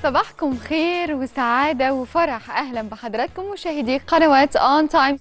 صباحكم خير وسعادة وفرح أهلا بحضراتكم مشاهدي قنوات أون تايم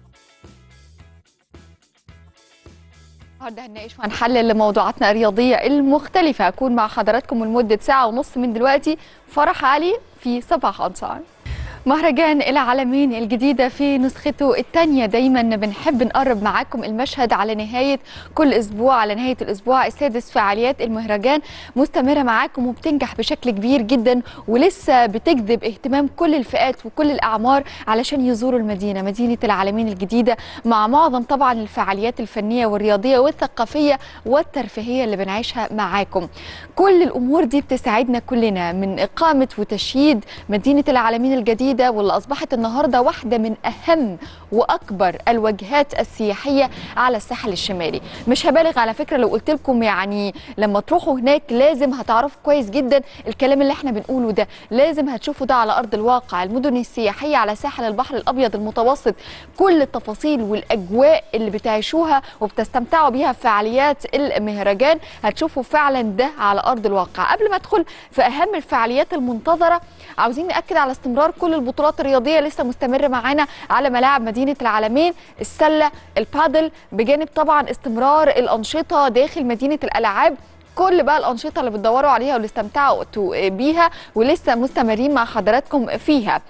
النهارده هنناقش وهنحلل موضوعاتنا الرياضية المختلفة أكون مع حضراتكم لمدة ساعة ونص من دلوقتي فرح علي في صباح أون تايم مهرجان العالمين الجديدة في نسخته الثانية دايما بنحب نقرب معاكم المشهد على نهاية كل أسبوع على نهاية الأسبوع السادس فعاليات المهرجان مستمرة معاكم وبتنجح بشكل كبير جدا ولسه بتجذب اهتمام كل الفئات وكل الأعمار علشان يزوروا المدينة مدينة العالمين الجديدة مع معظم طبعا الفعاليات الفنية والرياضية والثقافية والترفيهية اللي بنعيشها معاكم كل الأمور دي بتساعدنا كلنا من إقامة وتشييد مدينة العالمين الجديدة الجديدة واللي أصبحت النهاردة واحدة من أهم وأكبر الوجهات السياحية على الساحل الشمالي مش هبالغ على فكرة لو قلت لكم يعني لما تروحوا هناك لازم هتعرفوا كويس جدا الكلام اللي احنا بنقوله ده لازم هتشوفوا ده على أرض الواقع المدن السياحية على ساحل البحر الأبيض المتوسط كل التفاصيل والأجواء اللي بتعيشوها وبتستمتعوا بيها في فعاليات المهرجان هتشوفوا فعلا ده على أرض الواقع قبل ما أدخل في أهم الفعاليات المنتظرة عاوزين نأكد على استمرار كل البطولات الرياضيه لسه مستمره معانا على ملاعب مدينه العالمين السله البادل بجانب طبعا استمرار الانشطه داخل مدينه الالعاب كل بقى الانشطه اللي بتدوروا عليها واللي استمتعوا بيها ولسه مستمرين مع حضراتكم فيها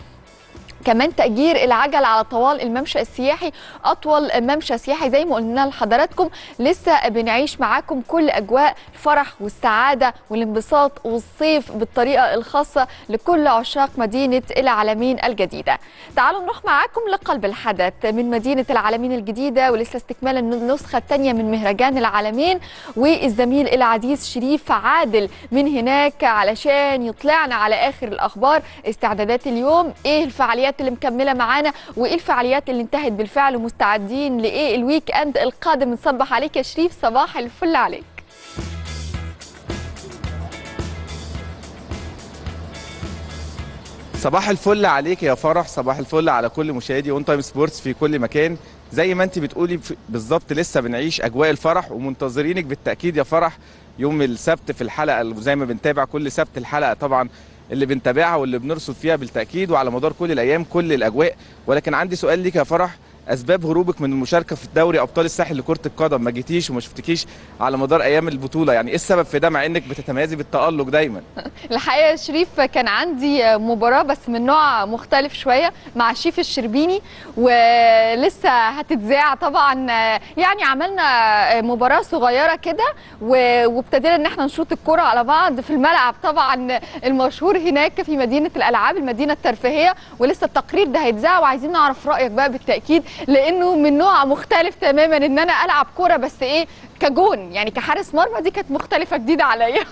كمان تأجير العجل على طوال الممشى السياحي أطول ممشى سياحي زي ما قلنا لحضراتكم لسه بنعيش معاكم كل أجواء الفرح والسعادة والانبساط والصيف بالطريقة الخاصة لكل عشاق مدينة العالمين الجديدة تعالوا نروح معاكم لقلب الحدث من مدينة العالمين الجديدة ولسه استكمال النسخة الثانية من مهرجان العالمين والزميل العزيز شريف عادل من هناك علشان يطلعنا على آخر الأخبار استعدادات اليوم إيه الفعاليات الفعاليات اللي مكمله معانا وايه الفعاليات اللي انتهت بالفعل ومستعدين لايه الويك اند القادم نصبح عليك يا شريف صباح الفل عليك صباح الفل عليك يا فرح صباح الفل على كل مشاهدي اون تايم سبورتس في كل مكان زي ما انت بتقولي بالظبط لسه بنعيش اجواء الفرح ومنتظرينك بالتاكيد يا فرح يوم السبت في الحلقه زي ما بنتابع كل سبت الحلقه طبعا اللي بنتابعها واللي بنرصد فيها بالتاكيد وعلى مدار كل الايام كل الاجواء ولكن عندي سؤال ليك يا فرح اسباب هروبك من المشاركه في دوري ابطال الساحل لكره القدم ما جيتيش وما شفتكيش على مدار ايام البطوله يعني ايه السبب في ده مع انك بتتميزي بالتالق دايما الحقيقه يا شريف كان عندي مباراه بس من نوع مختلف شويه مع شيف الشربيني ولسه هتتذاع طبعا يعني عملنا مباراه صغيره كده وابتدينا ان احنا نشوط الكره على بعض في الملعب طبعا المشهور هناك في مدينه الالعاب المدينه الترفيهيه ولسه التقرير ده هيتذاع وعايزين نعرف رايك بقى بالتاكيد لانه من نوع مختلف تماما ان انا العب كوره بس ايه كجون يعني كحارس مرمى دي كانت مختلفه جديده عليا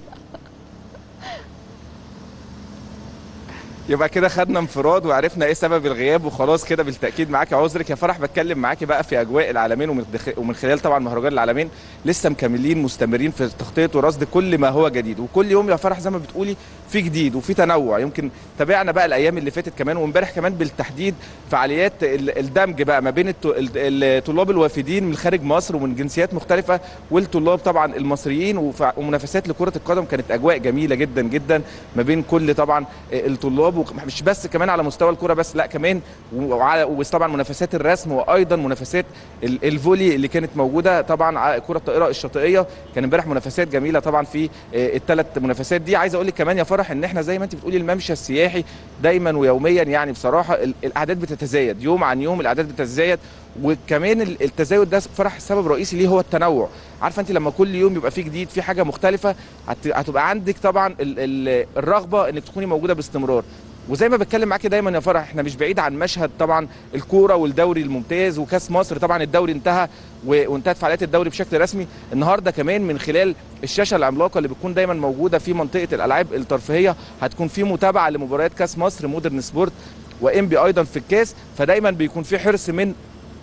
يبقى كده خدنا انفراد وعرفنا ايه سبب الغياب وخلاص كده بالتاكيد معاكي عذرك يا فرح بتكلم معاكي بقى في اجواء العالمين ومن, ومن خلال طبعا مهرجان العالمين لسه مكملين مستمرين في تغطيه ورصد كل ما هو جديد وكل يوم يا فرح زي ما بتقولي في جديد وفي تنوع يمكن تابعنا بقى الايام اللي فاتت كمان وامبارح كمان بالتحديد فعاليات الدمج بقى ما بين الطلاب الوافدين من خارج مصر ومن جنسيات مختلفه والطلاب طبعا المصريين ومنافسات لكره القدم كانت اجواء جميله جدا جدا ما بين كل طبعا الطلاب مش بس كمان على مستوى الكره بس لا كمان وعلى وطبعا منافسات الرسم وايضا منافسات الفولي اللي كانت موجوده طبعا كره الطائره الشاطئيه كان امبارح منافسات جميله طبعا في الثلاث منافسات دي عايز اقول لك كمان يا فرح ان احنا زي ما انت بتقولي الممشى السياحي دايما ويوميا يعني بصراحه الاعداد بتتزايد يوم عن يوم الاعداد بتتزايد وكمان التزايد ده فرح سبب رئيسي ليه هو التنوع عارفه انت لما كل يوم يبقى في جديد في حاجه مختلفه هتبقى عندك طبعا الرغبه انك تكوني موجوده باستمرار وزي ما بتكلم معاكي دايما يا فرح احنا مش بعيد عن مشهد طبعا الكوره والدوري الممتاز وكاس مصر طبعا الدوري انتهى وانتهت فعاليات الدوري بشكل رسمي النهارده كمان من خلال الشاشه العملاقه اللي بتكون دايما موجوده في منطقه الالعاب الترفيهيه هتكون في متابعه لمباريات كاس مصر مودرن سبورت وام بي ايضا في الكاس فدايما بيكون في حرص من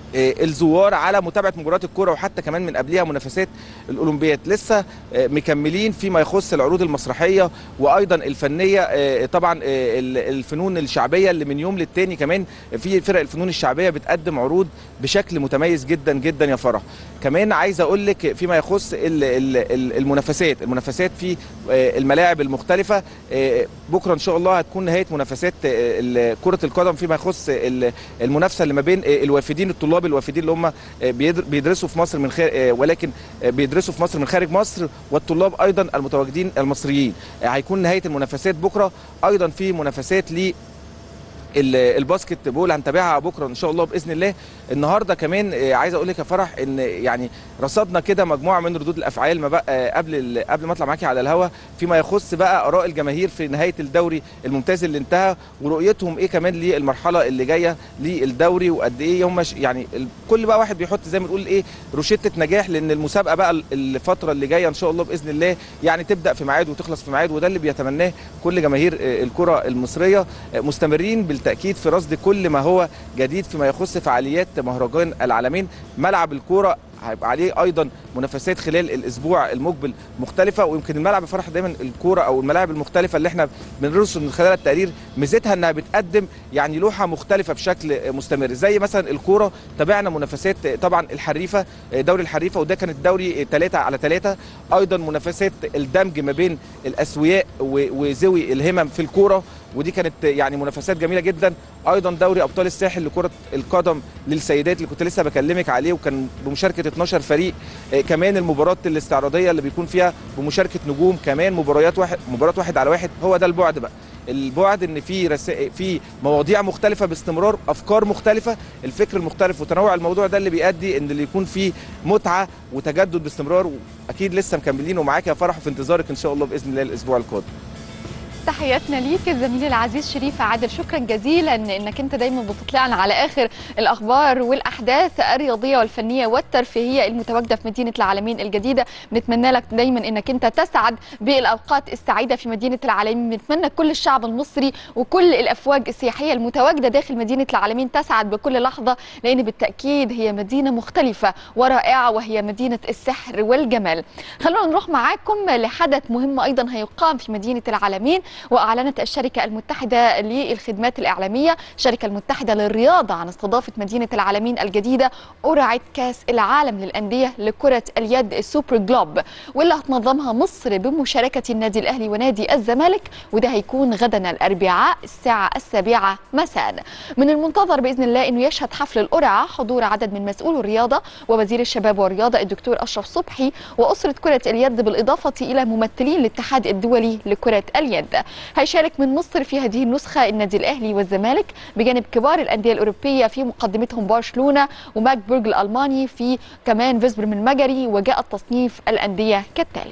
الزوار على متابعه مباريات الكوره وحتى كمان من قبلها منافسات الاولمبياد لسه مكملين فيما يخص العروض المسرحيه وايضا الفنيه طبعا الفنون الشعبيه اللي من يوم للتاني كمان في فرق الفنون الشعبيه بتقدم عروض بشكل متميز جدا جدا يا فرح كمان عايز اقول لك فيما يخص المنافسات المنافسات في الملاعب المختلفه بكره ان شاء الله هتكون نهايه منافسات كره القدم فيما يخص المنافسه اللي ما بين الوافدين الطلاب الوافدين اللي هم بيدرسوا في مصر من خارج ولكن بيدرسوا في مصر من خارج مصر والطلاب ايضا المتواجدين المصريين هيكون نهايه المنافسات بكره ايضا في منافسات ل الباسكت بول هنتابعها بكره ان شاء الله باذن الله النهارده كمان عايز اقول لك يا فرح ان يعني رصدنا كده مجموعه من ردود الافعال ما بقى قبل قبل ما اطلع معاكي على الهوا فيما يخص بقى اراء الجماهير في نهايه الدوري الممتاز اللي انتهى ورؤيتهم ايه كمان للمرحله اللي جايه للدوري وقد ايه هم يعني كل بقى واحد بيحط زي ما نقول ايه روشته نجاح لان المسابقه بقى الفتره اللي جايه ان شاء الله باذن الله يعني تبدا في ميعاد وتخلص في ميعاد وده اللي بيتمناه كل جماهير الكره المصريه مستمرين بالتاكيد في رصد كل ما هو جديد فيما يخص فعاليات مهرجان العالمين ملعب الكوره هيبقى عليه ايضا منافسات خلال الاسبوع المقبل مختلفه ويمكن الملعب فرح دايما الكوره او الملاعب المختلفه اللي احنا بنرسم من خلال التقرير ميزتها انها بتقدم يعني لوحه مختلفه بشكل مستمر زي مثلا الكوره تابعنا منافسات طبعا الحريفه دوري الحريفه وده كانت دوري 3 على 3 ايضا منافسات الدمج ما بين الاسوياء وذوي الهمم في الكوره ودي كانت يعني منافسات جميله جدا ايضا دوري ابطال الساحل لكره القدم للسيدات اللي كنت لسه بكلمك عليه وكان بمشاركه 12 فريق كمان المباراه الاستعراضيه اللي بيكون فيها بمشاركه نجوم كمان مباريات واحد مباراه واحد على واحد هو ده البعد بقى البعد ان في رسائل في مواضيع مختلفه باستمرار افكار مختلفه الفكر المختلف وتنوع الموضوع ده اللي بيؤدي ان اللي يكون فيه متعه وتجدد باستمرار واكيد لسه مكملين ومعاك يا فرح في انتظارك ان شاء الله باذن الله الاسبوع القادم تحياتنا ليك الزميل العزيز شريف عادل شكرا جزيلا انك انت دايما بتطلعنا على اخر الاخبار والاحداث الرياضيه والفنيه والترفيهيه المتواجده في مدينه العالمين الجديده بنتمنى لك دايما انك انت تسعد بالاوقات السعيده في مدينه العالمين بنتمنى كل الشعب المصري وكل الافواج السياحيه المتواجده داخل مدينه العالمين تسعد بكل لحظه لان بالتاكيد هي مدينه مختلفه ورائعه وهي مدينه السحر والجمال خلونا نروح معاكم لحدث مهم ايضا هيقام في مدينه العالمين واعلنت الشركه المتحده للخدمات الاعلاميه الشركه المتحده للرياضه عن استضافه مدينه العالمين الجديده قرعه كاس العالم للانديه لكره اليد السوبر جلوب واللي هتنظمها مصر بمشاركه النادي الاهلي ونادي الزمالك وده هيكون غدا الاربعاء الساعه السابعه مساء من المنتظر باذن الله انه يشهد حفل القرعه حضور عدد من مسؤول الرياضه ووزير الشباب والرياضه الدكتور اشرف صبحي واسره كره اليد بالاضافه الى ممثلين الاتحاد الدولي لكره اليد هيشارك من مصر في هذه النسخة النادي الأهلي والزمالك بجانب كبار الأندية الأوروبية في مقدمتهم برشلونة وماكبورغ الألماني في كمان فيسبرم المجري وجاء تصنيف الأندية كالتالي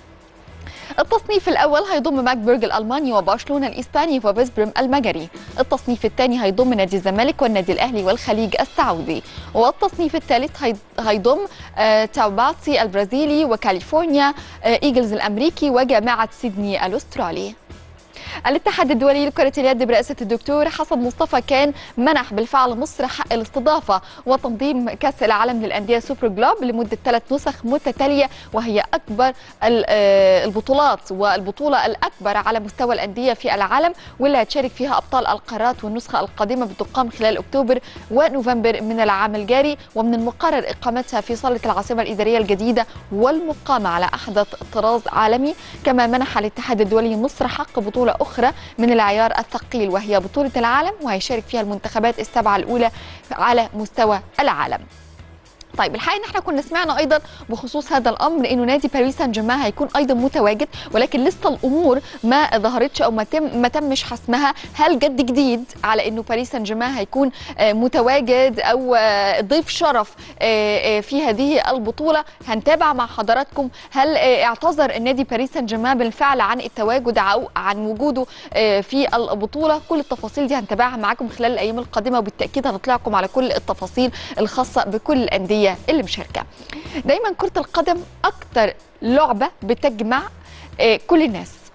التصنيف الأول هيضم ماكبورغ الألماني وبرشلونة الإسباني وفيسبرم المجري التصنيف الثاني هيضم نادي الزمالك والنادي الأهلي والخليج السعودي والتصنيف الثالث هيضم آه تاوباتسي البرازيلي وكاليفورنيا آه إيجلز الأمريكي وجامعة سيدني الأسترالي الاتحاد الدولي لكرة اليد برئاسة الدكتور حسن مصطفى كان منح بالفعل مصر حق الاستضافة وتنظيم كأس العالم للأندية سوبر جلوب لمدة ثلاث نسخ متتالية وهي أكبر البطولات والبطولة الأكبر على مستوى الأندية في العالم واللي هتشارك فيها أبطال القارات والنسخة القادمة بتقام خلال أكتوبر ونوفمبر من العام الجاري ومن المقرر إقامتها في صالة العاصمة الإدارية الجديدة والمقامة على أحدث طراز عالمي كما منح الاتحاد الدولي مصر حق بطولة أخرى من العيار الثقيل وهي بطولة العالم وهيشارك فيها المنتخبات السبعة الأولى على مستوى العالم طيب الحقيقه ان احنا كنا سمعنا ايضا بخصوص هذا الامر انه نادي باريس سان جيرمان هيكون ايضا متواجد ولكن لسه الامور ما ظهرتش او ما تم ما تمش حسمها هل جد جديد على انه باريس سان جيرمان هيكون متواجد او ضيف شرف في هذه البطوله هنتابع مع حضراتكم هل اعتذر النادي باريس سان جيرمان بالفعل عن التواجد او عن وجوده في البطوله كل التفاصيل دي هنتابعها معاكم خلال الايام القادمه وبالتاكيد هنطلعكم على كل التفاصيل الخاصه بكل الانديه اللي مشاركه دايما كره القدم اكتر لعبه بتجمع كل الناس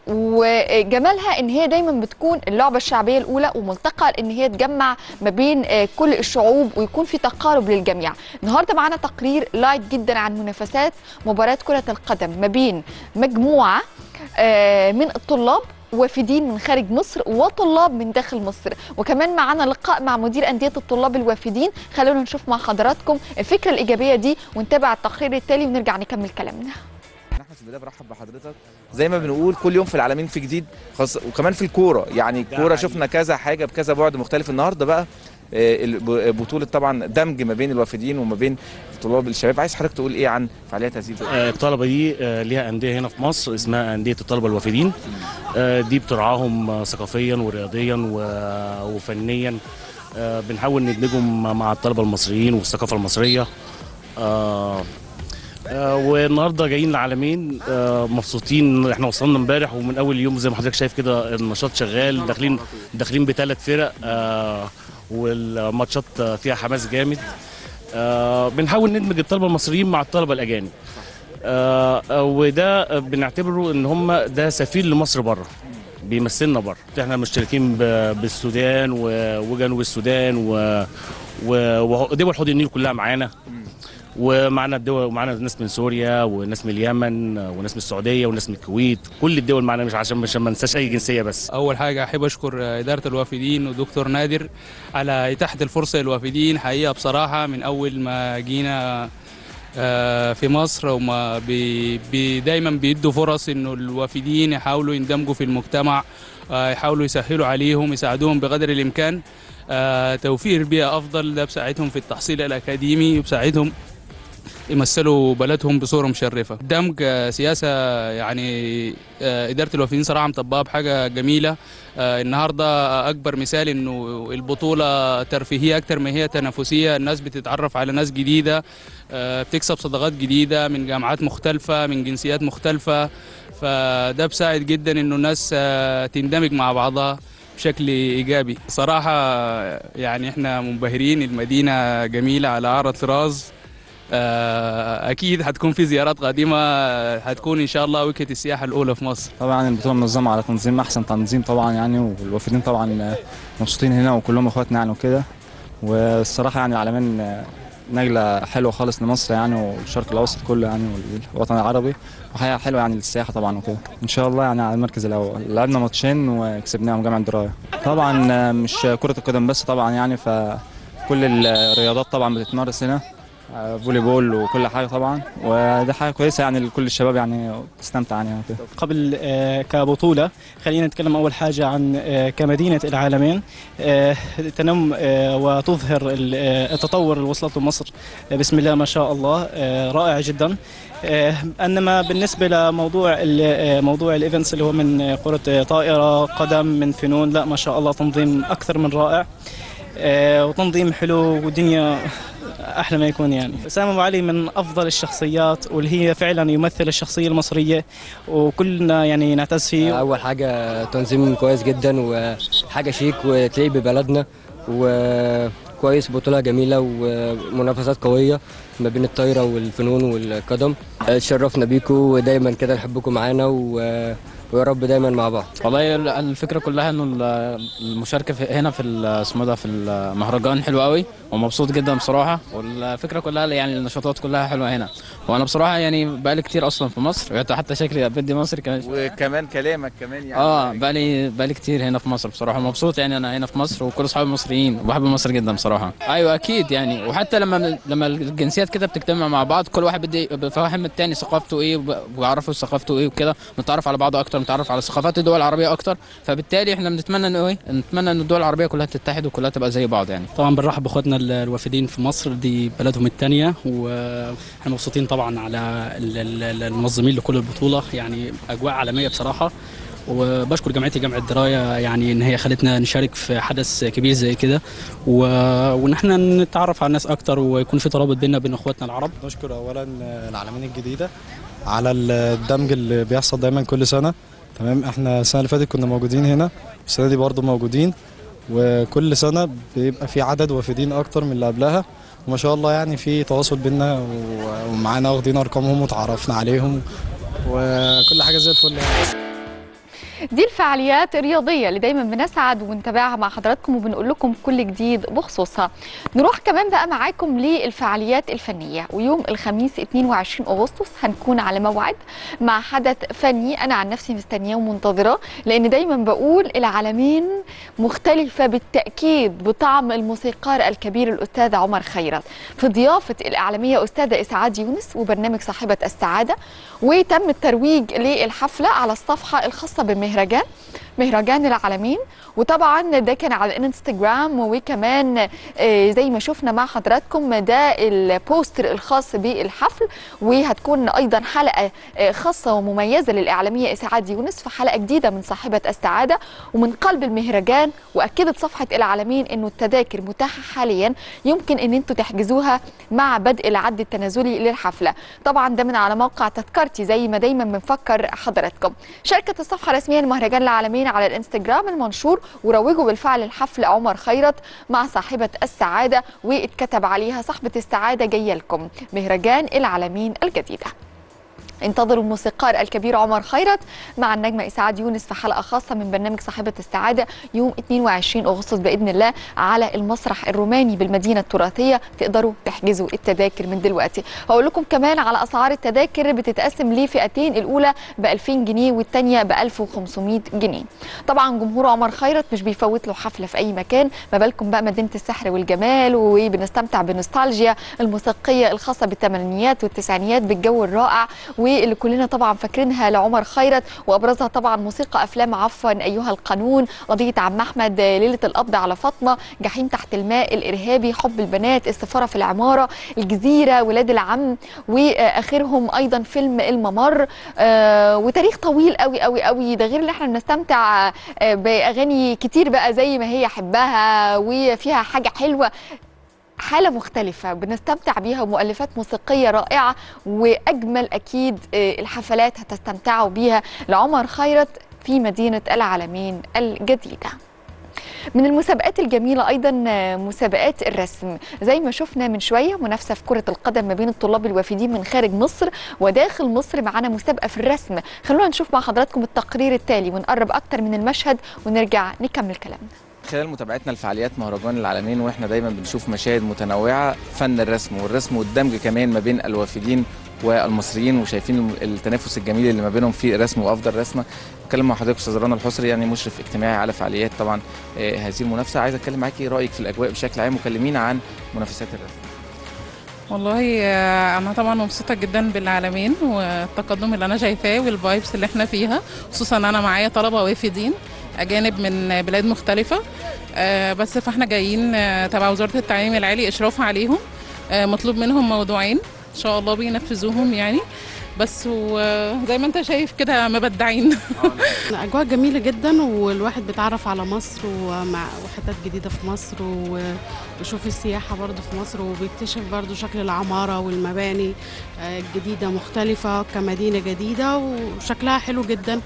وجمالها ان هي دايما بتكون اللعبه الشعبيه الاولى وملتقى ان هي تجمع ما بين آه، كل الشعوب ويكون في تقارب للجميع النهارده معانا تقرير لايت جدا عن منافسات مباراه كره القدم ما بين مجموعه آه، من الطلاب وافدين من خارج مصر وطلاب من داخل مصر وكمان معانا لقاء مع مدير أندية الطلاب الوافدين خلونا نشوف مع حضراتكم الفكرة الإيجابية دي ونتابع التقرير التالي ونرجع نكمل كلامنا احمد في البدايه برحب بحضرتك زي ما بنقول كل يوم في العالمين في جديد خاص وكمان في الكوره يعني الكوره شفنا كذا حاجه بكذا بعد مختلف النهارده بقى آه، الب- بطوله طبعا دمج ما بين الوافدين وما بين طلاب الشباب عايز حضرتك تقول ايه عن فعاليات هذه البطولة؟ آه، الطلبه دي آه، ليها انديه هنا في مصر اسمها انديه الطلبه الوافدين آه، دي بترعاهم آه، ثقافيا ورياضيا و- وفنيا آه، بنحاول ندمجهم مع الطلبه المصريين والثقافه المصريه آه، آه، والنهارده جايين العالمين آه، مبسوطين احنا وصلنا امبارح ومن اول يوم زي ما حضرتك شايف كده النشاط شغال داخلين داخلين بثلاث فرق آه، والماتشات آه، فيها حماس جامد آه، بنحاول ندمج الطلبه المصريين مع الطلبه الاجانب آه، آه، وده بنعتبره ان هم ده سفير لمصر بره بيمثلنا بره احنا مشتركين ب- بالسودان و- وجنوب السودان و- و- ودول حوض النيل كلها معانا ومعنا الدول ومعنا ناس من سوريا وناس من اليمن وناس من السعوديه وناس من الكويت كل الدول معانا مش عشان مش ما ننساش اي جنسيه بس اول حاجه احب اشكر اداره الوافدين ودكتور نادر على اتاحه الفرصه للوافدين حقيقه بصراحه من اول ما جينا آه، في مصر وما بي بي دايما بيدوا فرص انه الوافدين يحاولوا يندمجوا في المجتمع آه، يحاولوا يسهلوا عليهم يساعدوهم بقدر الامكان آه، توفير بيئه افضل ده بساعدهم في التحصيل الاكاديمي وبساعدهم يمثلوا بلدهم بصوره مشرفه دمج آه، سياسه يعني آه، اداره الوافدين صراحه مطبقه بحاجه جميله آه، النهارده اكبر مثال انه البطوله ترفيهيه اكتر ما هي تنافسيه الناس بتتعرف على ناس جديده آه، بتكسب صداقات جديده من جامعات مختلفه من جنسيات مختلفه فده بساعد جدا انه الناس آه، تندمج مع بعضها بشكل ايجابي صراحه يعني احنا منبهرين المدينه جميله على اعرى طراز آه، اكيد هتكون في زيارات قادمه آه، هتكون ان شاء الله وجهه السياحه الاولى في مصر طبعا البطوله منظمه على تنظيم احسن تنظيم طبعا يعني والوافدين طبعا مبسوطين هنا وكلهم اخواتنا يعني وكده والصراحه يعني العالمين نجله حلوه خالص لمصر يعني والشرق الاوسط كله يعني والوطن العربي وحاجه حلوه يعني للسياحه طبعا وكده ان شاء الله يعني على المركز الاول لعبنا ماتشين وكسبناهم جامعه درايه طبعا مش كره القدم بس طبعا يعني فكل الرياضات طبعا بتتمارس هنا فولي بول وكل حاجه طبعا وده حاجه كويسه يعني لكل الشباب يعني تستمتع يعني وكده قبل آه، كبطولة خلينا نتكلم أول حاجة عن آه، كمدينة العالمين آه، تنم آه، وتظهر ال- آه، التطور اللي وصلته مصر آه، بسم الله ما شاء الله آه، رائع جدا آه، انما بالنسبه لموضوع ال- آه، موضوع الايفنتس اللي هو من آه، كره آه، طائره قدم من فنون لا ما شاء الله تنظيم اكثر من رائع آه، وتنظيم حلو ودنيا احلى ما يكون يعني سام ابو علي من افضل الشخصيات واللي هي فعلا يمثل الشخصيه المصريه وكلنا يعني نعتز فيه اول حاجه تنظيم كويس جدا وحاجه شيك وتلاقي ببلدنا وكويس بطوله جميله ومنافسات قويه ما بين الطايره والفنون والقدم اتشرفنا بيكم ودايما كده نحبكم معانا و- ويا رب دايما مع بعض والله ال- الفكره كلها انه ال- المشاركه في هنا في ال- اسمه ده في المهرجان حلو قوي ومبسوط جدا بصراحه والفكره كلها يعني النشاطات كلها حلوه هنا وانا بصراحه يعني بقالي كتير اصلا في مصر حتى شكلي بدي مصري كمان وكمان كلامك كمان يعني اه بقالي بقالي كتير هنا في مصر بصراحه مبسوط يعني انا هنا في مصر وكل اصحابي مصريين وبحب مصر جدا بصراحه ايوه اكيد يعني وحتى لما لما الجنسيات كده بتجتمع مع بعض كل واحد بدي بيفهم التاني ثقافته ايه وب- ويعرفوا ثقافته ايه وكده نتعرف على بعض اكتر نتعرف على ثقافات الدول العربية اكتر فبالتالي احنا بنتمنى انه ايه نتمنى ان الدول العربية كلها تتحد وكلها تبقى زي بعض يعني طبعا بنرحب باخواتنا ال- الوافدين في مصر دي بلدهم الثانيه واحنا مبسوطين طبعا على ال- ال- المنظمين لكل البطوله يعني اجواء عالميه بصراحه وبشكر جامعتي جامعه درايه يعني ان هي خلتنا نشارك في حدث كبير زي كده و... وان احنا نتعرف على الناس اكتر ويكون في ترابط بيننا وبين اخواتنا العرب نشكر اولا العالمين الجديده على الدمج اللي بيحصل دايما كل سنه تمام احنا السنه اللي فاتت كنا موجودين هنا والسنه دي برضو موجودين وكل سنه بيبقى في عدد وافدين اكتر من اللي قبلها وما شاء الله يعني في تواصل بينا و- ومعانا واخدين ارقامهم وتعرفنا عليهم وكل حاجه زي الفل يعني. دي الفعاليات الرياضيه اللي دايما بنسعد ونتابعها مع حضراتكم وبنقول لكم كل جديد بخصوصها نروح كمان بقى معاكم للفعاليات الفنيه ويوم الخميس 22 اغسطس هنكون على موعد مع حدث فني انا عن نفسي مستنياه ومنتظراه لان دايما بقول العالمين مختلفه بالتاكيد بطعم الموسيقار الكبير الاستاذ عمر خيرت في ضيافه الاعلاميه استاذه اسعاد يونس وبرنامج صاحبه السعاده وتم الترويج للحفله على الصفحه الخاصه بمهرجان مهرجان العالمين وطبعا ده كان على الانستجرام وكمان آه، زي ما شفنا مع حضراتكم ده البوستر الخاص بالحفل وهتكون ايضا حلقه آه، خاصه ومميزه للاعلاميه اسعاد يونس في حلقه جديده من صاحبه السعاده ومن قلب المهرجان واكدت صفحه العالمين انه التذاكر متاحه حاليا يمكن ان انتم تحجزوها مع بدء العد التنازلي للحفله طبعا ده من على موقع تذكرتي زي ما دايما بنفكر حضراتكم شاركت الصفحه الرسميه لمهرجان العالمين على الانستجرام المنشور وروجوا بالفعل الحفل عمر خيرت مع صاحبه السعاده واتكتب عليها صاحبه السعاده جايه لكم مهرجان العالمين الجديده انتظروا الموسيقار الكبير عمر خيرت مع النجمة إسعاد يونس في حلقة خاصة من برنامج صاحبة السعادة يوم 22 أغسطس بإذن الله على المسرح الروماني بالمدينة التراثية تقدروا تحجزوا التذاكر من دلوقتي هقول لكم كمان على أسعار التذاكر بتتقسم لفئتين الأولى ب 2000 جنيه والثانية ب 1500 جنيه طبعا جمهور عمر خيرت مش بيفوت له حفلة في أي مكان ما بالكم بقى مدينة السحر والجمال وبنستمتع بالنوستالجيا الموسيقية الخاصة بالثمانينات والتسعينيات بالجو الرائع واللي كلنا طبعا فاكرينها لعمر خيرت وابرزها طبعا موسيقى افلام عفوا ايها القانون قضيه عم احمد ليله القبض على فاطمه جحيم تحت الماء الارهابي حب البنات السفاره في العماره الجزيره ولاد العم واخرهم ايضا فيلم الممر آه، وتاريخ طويل قوي قوي قوي ده غير اللي احنا بنستمتع آه، باغاني كتير بقى زي ما هي حبها وفيها حاجه حلوه حالة مختلفة بنستمتع بيها ومؤلفات موسيقية رائعة وأجمل أكيد آه، الحفلات هتستمتعوا بيها لعمر خيرت في مدينة العالمين الجديدة من المسابقات الجميلة أيضا آه، مسابقات الرسم زي ما شفنا من شوية منافسة في كرة القدم ما بين الطلاب الوافدين من خارج مصر وداخل مصر معانا مسابقة في الرسم خلونا نشوف مع حضراتكم التقرير التالي ونقرب أكتر من المشهد ونرجع نكمل كلامنا خلال متابعتنا لفعاليات مهرجان العالمين واحنا دايما بنشوف مشاهد متنوعه فن الرسم والرسم والدمج كمان ما بين الوافدين والمصريين وشايفين التنافس الجميل اللي ما بينهم في الرسم وافضل رسمه اتكلم مع حضرتك استاذ رنا الحصري يعني مشرف اجتماعي على فعاليات طبعا آه، هذه المنافسه عايز اتكلم معاكي رايك في الاجواء بشكل عام وكلمينا عن منافسات الرسم والله آه، انا طبعا مبسوطه جدا بالعالمين والتقدم اللي انا شايفاه والفايبس اللي احنا فيها خصوصا انا معايا طلبه وافدين اجانب من بلاد مختلفه آه، بس فاحنا جايين آه، تبع وزاره التعليم العالي اشراف عليهم آه، مطلوب منهم موضوعين ان شاء الله بينفذوهم يعني بس وزي ما انت شايف كده مبدعين أجواء جميلة جدا والواحد بيتعرف على مصر ومع وحدات جديدة في مصر وبيشوف السياحة برضه في مصر وبيكتشف برضه شكل العمارة والمباني آه، الجديدة مختلفة كمدينة جديدة وشكلها حلو جدا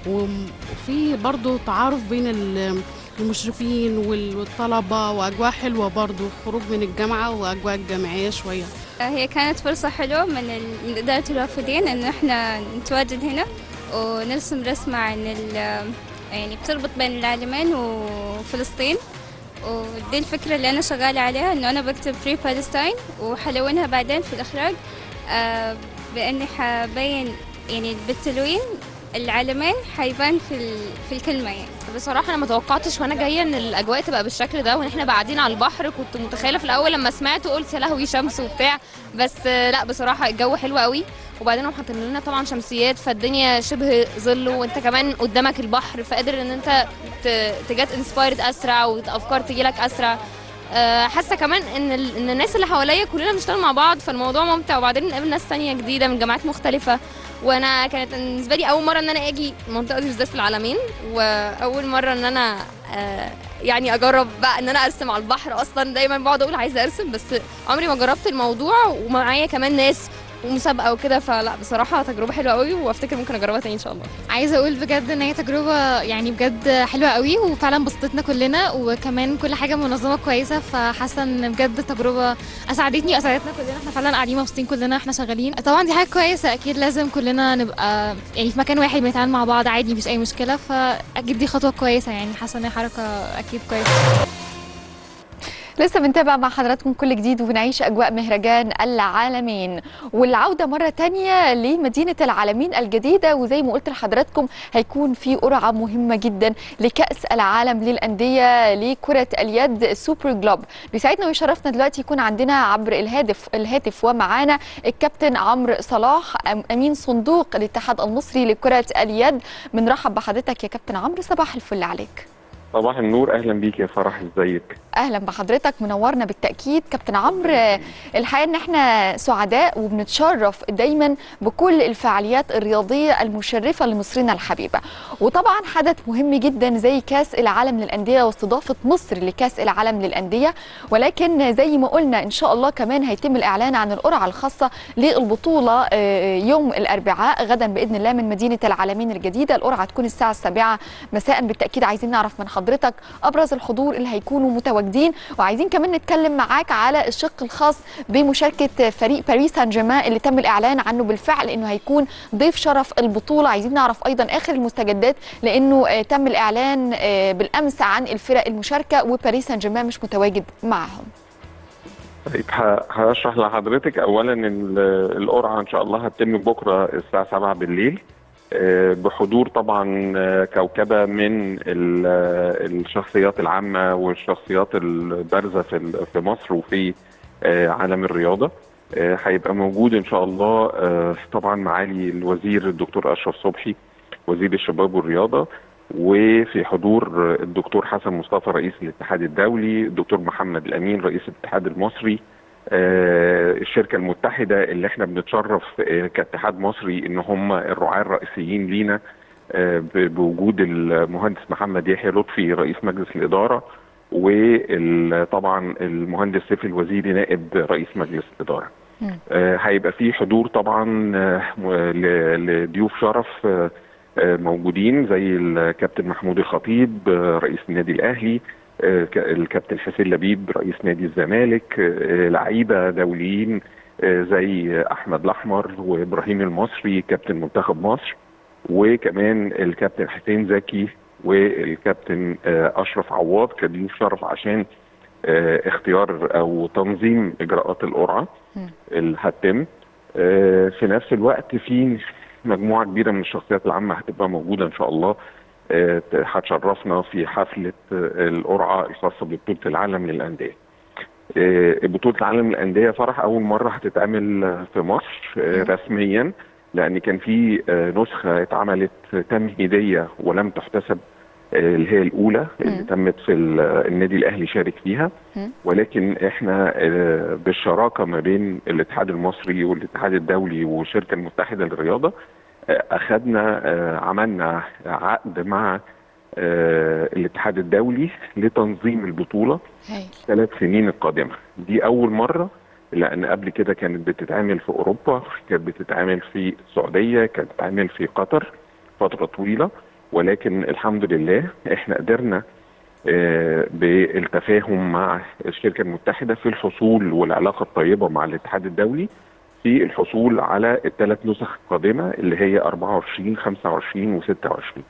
وفي برضه تعارف بين ال- المشرفين وال- والطلبة وأجواء حلوة برضه خروج من الجامعة وأجواء جامعية شوية هي كانت فرصة حلوة من ال- من إدارة الوافدين إن إحنا نتواجد هنا ونرسم رسمة عن ال يعني بتربط بين العالمين وفلسطين ودي الفكرة اللي أنا شغالة عليها إنه أنا بكتب فري بالستاين وحلونها بعدين في الإخراج آه، بإني حبين يعني بالتلوين العالمين حيبان في ال- في الكلمة يعني بصراحة أنا ما توقعتش وأنا جاية إن الأجواء تبقى بالشكل ده وإن إحنا بقى قاعدين على البحر كنت متخيلة في الأول لما سمعت قلت يا لهوي شمس وبتاع بس آه، لا بصراحة الجو حلو قوي وبعدين هم حاطين لنا طبعا شمسيات فالدنيا شبه ظل وأنت كمان قدامك البحر فقادر إن أنت تجات انسبايرد أسرع وأفكار تجيلك أسرع آه، حاسه كمان ان ال- ان الناس اللي حواليا كلنا بنشتغل مع بعض فالموضوع ممتع وبعدين نقابل ناس تانية جديده من جامعات مختلفه وانا كانت بالنسبه لي اول مره ان انا اجي المنطقه دي بالذات في العالمين واول مره ان انا آه، يعني اجرب بقى ان انا ارسم على البحر اصلا دايما بقعد اقول عايزه ارسم بس عمري ما جربت الموضوع ومعايا كمان ناس ومسابقه وكده فلا بصراحه تجربه حلوه قوي وافتكر ممكن اجربها تاني ان شاء الله عايزه اقول بجد ان هي تجربه يعني بجد حلوه قوي وفعلا بسطتنا كلنا وكمان كل حاجه منظمه كويسه فحاسه ان بجد تجربه اسعدتني واسعدتنا كلنا احنا فعلا قاعدين مبسوطين كلنا احنا شغالين طبعا دي حاجه كويسه اكيد لازم كلنا نبقى يعني في مكان واحد بنتعامل مع بعض عادي مفيش اي مشكله فاكيد دي خطوه كويسه يعني حاسه ان هي حركه اكيد كويسه لسه بنتابع مع حضراتكم كل جديد وبنعيش أجواء مهرجان العالمين والعودة مرة تانية لمدينة العالمين الجديدة وزي ما قلت لحضراتكم هيكون في قرعة مهمة جدا لكأس العالم للأندية لكرة اليد سوبر جلوب بيسعدنا ويشرفنا دلوقتي يكون عندنا عبر الهاتف الهاتف ومعانا الكابتن عمرو صلاح أم- أمين صندوق الاتحاد المصري لكرة اليد بنرحب بحضرتك يا كابتن عمرو صباح الفل عليك صباح النور اهلا بيك يا فرح ازيك اهلا بحضرتك منورنا بالتاكيد كابتن عمرو الحقيقه ان احنا سعداء وبنتشرف دايما بكل الفعاليات الرياضيه المشرفه لمصرنا الحبيبه وطبعا حدث مهم جدا زي كاس العالم للانديه واستضافه مصر لكاس العالم للانديه ولكن زي ما قلنا ان شاء الله كمان هيتم الاعلان عن القرعه الخاصه للبطوله آه، يوم الاربعاء غدا باذن الله من مدينه العالمين الجديده القرعه تكون الساعه السابعه مساء بالتاكيد عايزين نعرف من حضرتك ابرز الحضور اللي هيكونوا متواجدين وعايزين كمان نتكلم معاك على الشق الخاص بمشاركه فريق باريس سان جيرمان اللي تم الاعلان عنه بالفعل انه هيكون ضيف شرف البطوله عايزين نعرف ايضا اخر المستجدات لانه آه، تم الاعلان آه، بالامس عن الفرق المشاركه وباريس سان جيرمان مش متواجد معهم طيب ه- هشرح لحضرتك اولا ان ال- القرعه ان شاء الله هتتم بكره الساعه 7 بالليل آه، بحضور طبعا آه، كوكبه من ال- آه، الشخصيات العامه والشخصيات البارزه في ال- في مصر وفي آه، عالم الرياضه آه، هيبقى موجود ان شاء الله آه، طبعا معالي الوزير الدكتور اشرف صبحي وزير الشباب والرياضه وفي حضور الدكتور حسن مصطفى رئيس الاتحاد الدولي الدكتور محمد الامين رئيس الاتحاد المصري آه، الشركه المتحده اللي احنا بنتشرف آه، كاتحاد مصري ان هم الرعاة الرئيسيين لينا آه، ب- بوجود المهندس محمد يحيى لطفي رئيس مجلس الاداره وطبعا المهندس سيف الوزيري نائب رئيس مجلس الاداره آه، هيبقى في حضور طبعا آه، م- ل- لضيوف شرف آه، آه، موجودين زي الكابتن محمود الخطيب آه، رئيس النادي الاهلي آه، ك- الكابتن حسين لبيب رئيس نادي الزمالك آه، لعيبه دوليين آه، زي احمد الاحمر وابراهيم المصري كابتن منتخب مصر وكمان الكابتن حسين زكي والكابتن آه، اشرف عواد كضيوف شرف عشان آه، اختيار او تنظيم اجراءات القرعه اللي هتتم آه، في نفس الوقت في مجموعه كبيره من الشخصيات العامه هتبقى موجوده ان شاء الله آه، هتشرفنا في حفله آه، القرعه الخاصه ببطوله العالم للانديه. آه، بطوله العالم للانديه فرح اول مره هتتعمل آه، في مصر آه، رسميا لان كان في آه، نسخه اتعملت تمهيديه ولم تحتسب آه، اللي هي الاولى اللي تمت في ال- النادي الاهلي شارك فيها ولكن احنا آه، بالشراكه ما بين الاتحاد المصري والاتحاد الدولي والشركه المتحده للرياضه آه، اخذنا آه، عملنا عقد مع آه، الاتحاد الدولي لتنظيم البطوله ثلاث سنين القادمه دي اول مره لان قبل كده كانت بتتعمل في اوروبا كانت بتتعمل في السعوديه كانت بتتعمل في قطر فتره طويله ولكن الحمد لله احنا قدرنا آه، بالتفاهم مع الشركه المتحده في الحصول والعلاقه الطيبه مع الاتحاد الدولي في الحصول على الثلاث نسخ القادمه اللي هي 24 25 و26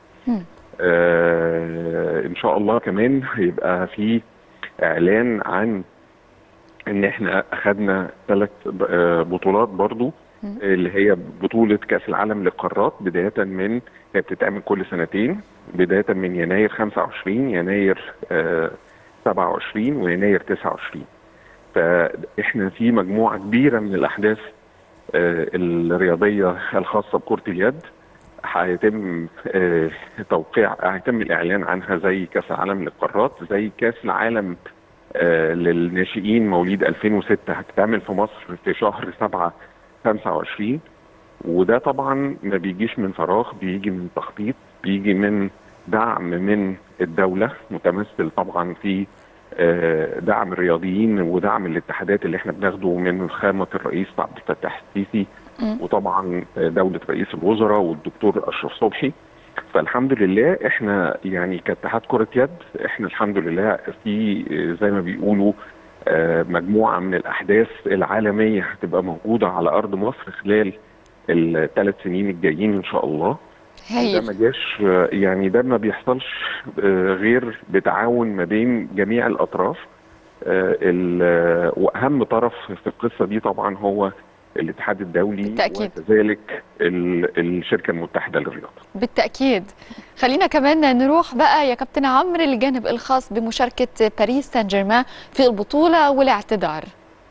آه ان شاء الله كمان هيبقى في اعلان عن ان احنا اخذنا ثلاث بطولات برضو اللي هي بطولة كأس العالم للقارات بداية من هي بتتعمل كل سنتين بداية من يناير 25 يناير آه 27 ويناير 29 فاحنا في مجموعة كبيرة من الأحداث آه الرياضية الخاصة بكرة اليد هيتم آه توقيع هيتم الإعلان عنها زي كأس العالم للقارات زي كأس العالم آه للناشئين مواليد 2006 هتتعمل في مصر في شهر 7 25 وده طبعا ما بيجيش من فراغ بيجي من تخطيط بيجي من دعم من الدولة متمثل طبعا في آه دعم الرياضيين ودعم الاتحادات اللي احنا بناخده من خامة الرئيس عبد الفتاح السيسي مم. وطبعا دوله رئيس الوزراء والدكتور اشرف صبحي فالحمد لله احنا يعني كاتحاد كره يد احنا الحمد لله في آه، زي ما بيقولوا آه، مجموعه من الاحداث العالميه هتبقى موجوده على ارض مصر خلال الثلاث سنين الجايين ان شاء الله ده ما جاش آه، يعني ده ما بيحصلش آه، غير بتعاون ما بين جميع الاطراف آه، ال- آه، واهم طرف في القصه دي طبعا هو الاتحاد الدولي بالتأكيد. وكذلك ال- الشركه المتحده للرياضه بالتأكيد خلينا كمان نروح بقى يا كابتن عمرو للجانب الخاص بمشاركة باريس سان جيرمان في البطولة والاعتذار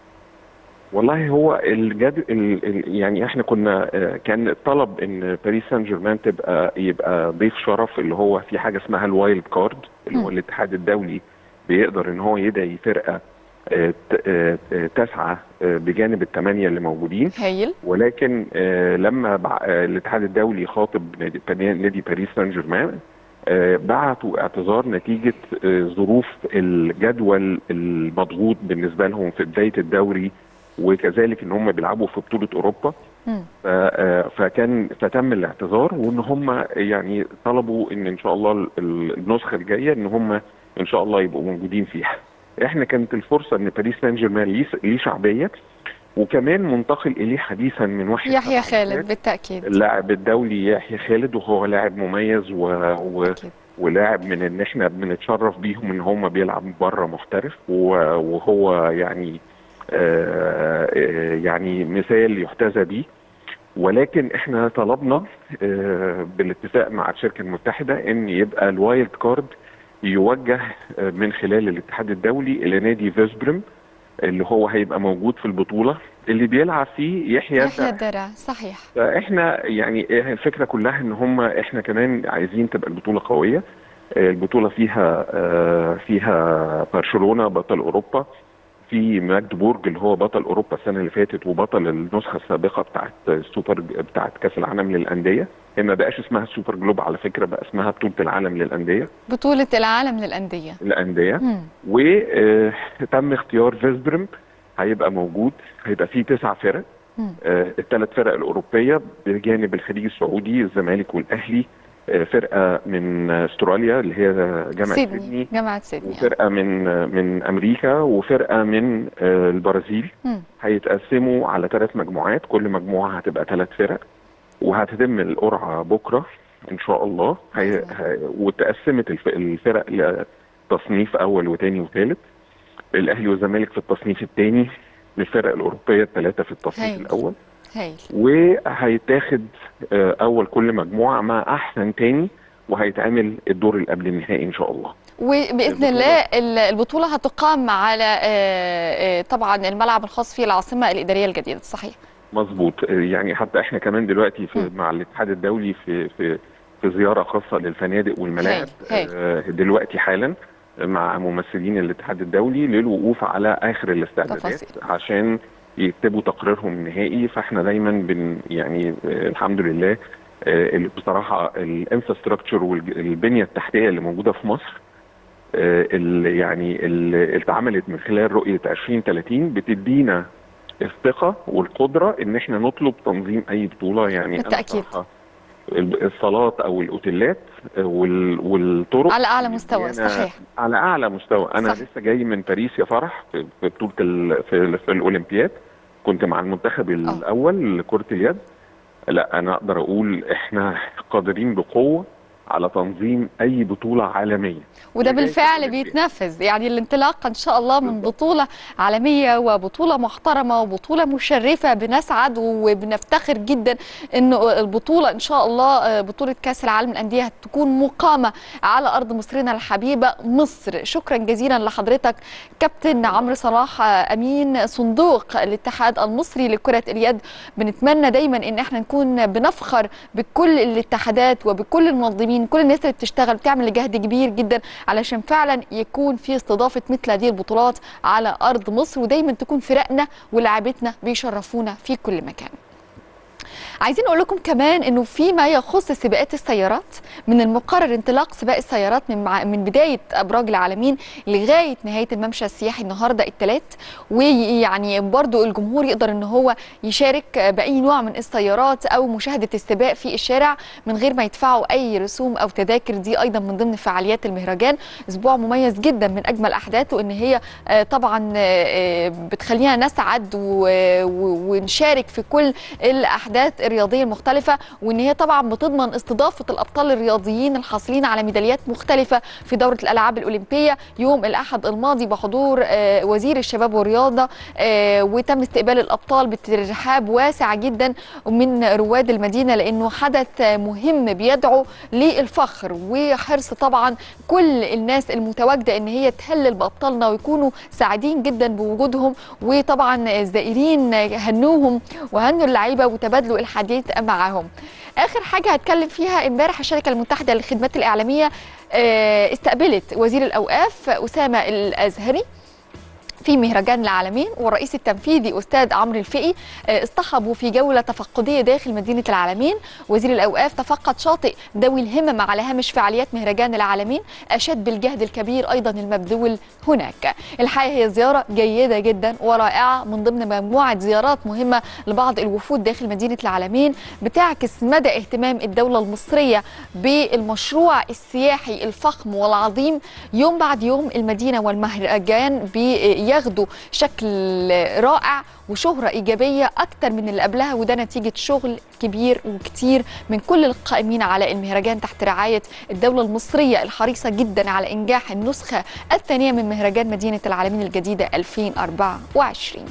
والله هو الجد ال... ال... يعني احنا كنا آه، كان الطلب ان باريس سان جيرمان تبقى يبقى ضيف شرف اللي هو في حاجه اسمها الوايلد كارد اللي هو مم. الاتحاد الدولي بيقدر ان هو يدعي فرقه آه، ت- آه، آه، تسعه آه، بجانب الثمانيه اللي موجودين هايل ولكن آه، لما بع- آه، الاتحاد الدولي خاطب نادي نادي باريس سان جيرمان آه، بعتوا اعتذار نتيجه آه، ظروف الجدول المضغوط بالنسبه لهم في بدايه الدوري وكذلك ان هم بيلعبوا في بطوله اوروبا مم. ف- آه، فكان فتم الاعتذار وان هم يعني طلبوا ان ان شاء الله ال- ال- النسخه الجايه ان هم ان شاء الله يبقوا موجودين فيها. احنا كانت الفرصه ان باريس سان جيرمان ليه ليه شعبيه وكمان منتقل اليه حديثا من واحد يحيى خالد بالتأكيد اللاعب الدولي يحيى خالد وهو لاعب مميز و... و... ولاعب من ان احنا بنتشرف بيهم ان هم بيلعب بره محترف و... وهو يعني آه آه، يعني مثال يحتذى بيه ولكن احنا طلبنا آه بالاتفاق مع الشركه المتحده ان يبقى الوايلد كارد يوجه آه، من خلال الاتحاد الدولي الى نادي فيسبرم اللي هو هيبقى موجود في البطوله اللي بيلعب فيه يحيى يحيى الدرع صحيح فاحنا يعني إيه الفكره كلها ان هم احنا كمان عايزين تبقى البطوله قويه آه، البطوله فيها آه، فيها برشلونه بطل اوروبا في ماجدبورج اللي هو بطل اوروبا السنه اللي فاتت وبطل النسخه السابقه بتاعت السوبر بتاعت كاس العالم للانديه هي ما بقاش اسمها السوبر جلوب على فكره بقى اسمها بطوله العالم للانديه بطولة العالم للأندية الانديه مم. وتم اختيار فيسبرم هيبقى موجود هيبقى فيه تسع فرق مم. آه، الثلاث فرق الأوروبية بجانب الخليج السعودي الزمالك والأهلي آه، فرقة من استراليا اللي هي جامعة سيدني سيدني جامعة سيدني وفرقة من من أمريكا وفرقة من آه، البرازيل مم. هيتقسموا على ثلاث مجموعات كل مجموعة هتبقى ثلاث فرق وهتتم القرعة بكرة إن شاء الله هي... هي... وتقسمت الف... الفرق لتصنيف أول وثاني وثالث الأهلي والزمالك في التصنيف الثاني الفرق الأوروبية الثلاثة في التصنيف هايل. الأول هايل وهيتاخد آه، اول كل مجموعه مع احسن تاني وهيتعمل الدور اللي قبل النهائي ان شاء الله وباذن الله ال- البطوله هتقام على آه، آه، طبعا الملعب الخاص في العاصمه الاداريه الجديده صحيح مظبوط آه، يعني حتى احنا كمان دلوقتي في مع الاتحاد الدولي في في في زياره خاصه للفنادق والملاعب هايل، هايل. آه، دلوقتي حالا مع ممثلين الاتحاد الدولي للوقوف على اخر الاستعدادات تفاصيل. عشان يكتبوا تقريرهم النهائي فاحنا دايما بن يعني آه، الحمد لله آه، اللي بصراحه الانفراستراكشر والبنيه التحتيه اللي موجوده في مصر آه، اللي يعني اللي اتعملت من خلال رؤيه 2030 بتدينا الثقه والقدره ان احنا نطلب تنظيم اي بطوله يعني أنا بالتأكيد. بصراحة ال- الصالات او الاوتيلات آه، وال- والطرق على اعلى مستوى أنا صحيح على اعلى مستوى انا صح. صح. لسه جاي من باريس يا فرح في في بطوله ال... في, في الاولمبياد كنت مع المنتخب الاول لكره اليد لا انا اقدر اقول احنا قادرين بقوه على تنظيم اي بطوله عالميه وده بالفعل بيتنفذ يعني الانطلاقه ان شاء الله من بطوله عالميه وبطوله محترمه وبطوله مشرفه بنسعد وبنفتخر جدا انه البطوله ان شاء الله آه، بطوله كاس العالم للانديه هتكون مقامه على ارض مصرنا الحبيبه مصر شكرا جزيلا لحضرتك كابتن عمرو صلاح آه، امين صندوق الاتحاد المصري لكره اليد بنتمنى دايما ان احنا نكون بنفخر بكل الاتحادات وبكل المنظمين كل الناس اللي بتشتغل بتعمل جهد كبير جدا علشان فعلا يكون في استضافه مثل هذه البطولات على ارض مصر ودايما تكون فرقنا ولاعبتنا بيشرفونا في كل مكان عايزين اقول لكم كمان انه فيما يخص سباقات السيارات من المقرر انطلاق سباق السيارات من مع من بدايه ابراج العالمين لغايه نهايه الممشى السياحي النهارده الثلاث ويعني برضو الجمهور يقدر ان هو يشارك باي نوع من السيارات او مشاهده السباق في الشارع من غير ما يدفعوا اي رسوم او تذاكر دي ايضا من ضمن فعاليات المهرجان اسبوع مميز جدا من اجمل احداثه ان هي آه، طبعا آه، بتخلينا نسعد و- و- ونشارك في كل الاحداث الرياضيه المختلفه وان هي طبعا بتضمن استضافه الابطال الرياضيين الحاصلين على ميداليات مختلفه في دوره الالعاب الاولمبيه يوم الاحد الماضي بحضور آه، وزير الشباب والرياضه آه، وتم استقبال الابطال بترحاب واسع جدا من رواد المدينه لانه حدث مهم بيدعو للفخر وحرص طبعا كل الناس المتواجده ان هي تهلل بابطالنا ويكونوا سعيدين جدا بوجودهم وطبعا الزائرين هنوهم وهنوا اللعيبه وتبادلوا الحديث معاهم اخر حاجه هتكلم فيها امبارح الشركه المتحده للخدمات الاعلاميه آه، استقبلت وزير الاوقاف اسامه الازهري في مهرجان العالمين والرئيس التنفيذي استاذ عمرو الفقي آه، اصطحبوا في جوله تفقديه داخل مدينه العالمين وزير الاوقاف تفقد شاطئ ذوي الهمم على هامش فعاليات مهرجان العالمين اشاد بالجهد الكبير ايضا المبذول هناك الحقيقه هي زياره جيده جدا ورائعه من ضمن مجموعه زيارات مهمه لبعض الوفود داخل مدينه العالمين بتعكس مدى اهتمام الدوله المصريه بالمشروع السياحي الفخم والعظيم يوم بعد يوم المدينه والمهرجان بياخدوا شكل رائع وشهرة إيجابية أكتر من اللي قبلها وده نتيجة شغل كبير وكتير من كل القائمين على المهرجان تحت رعاية الدولة المصرية الحريصة جدا على إنجاح النسخة الثانية من مهرجان مدينة العالمين الجديدة 2024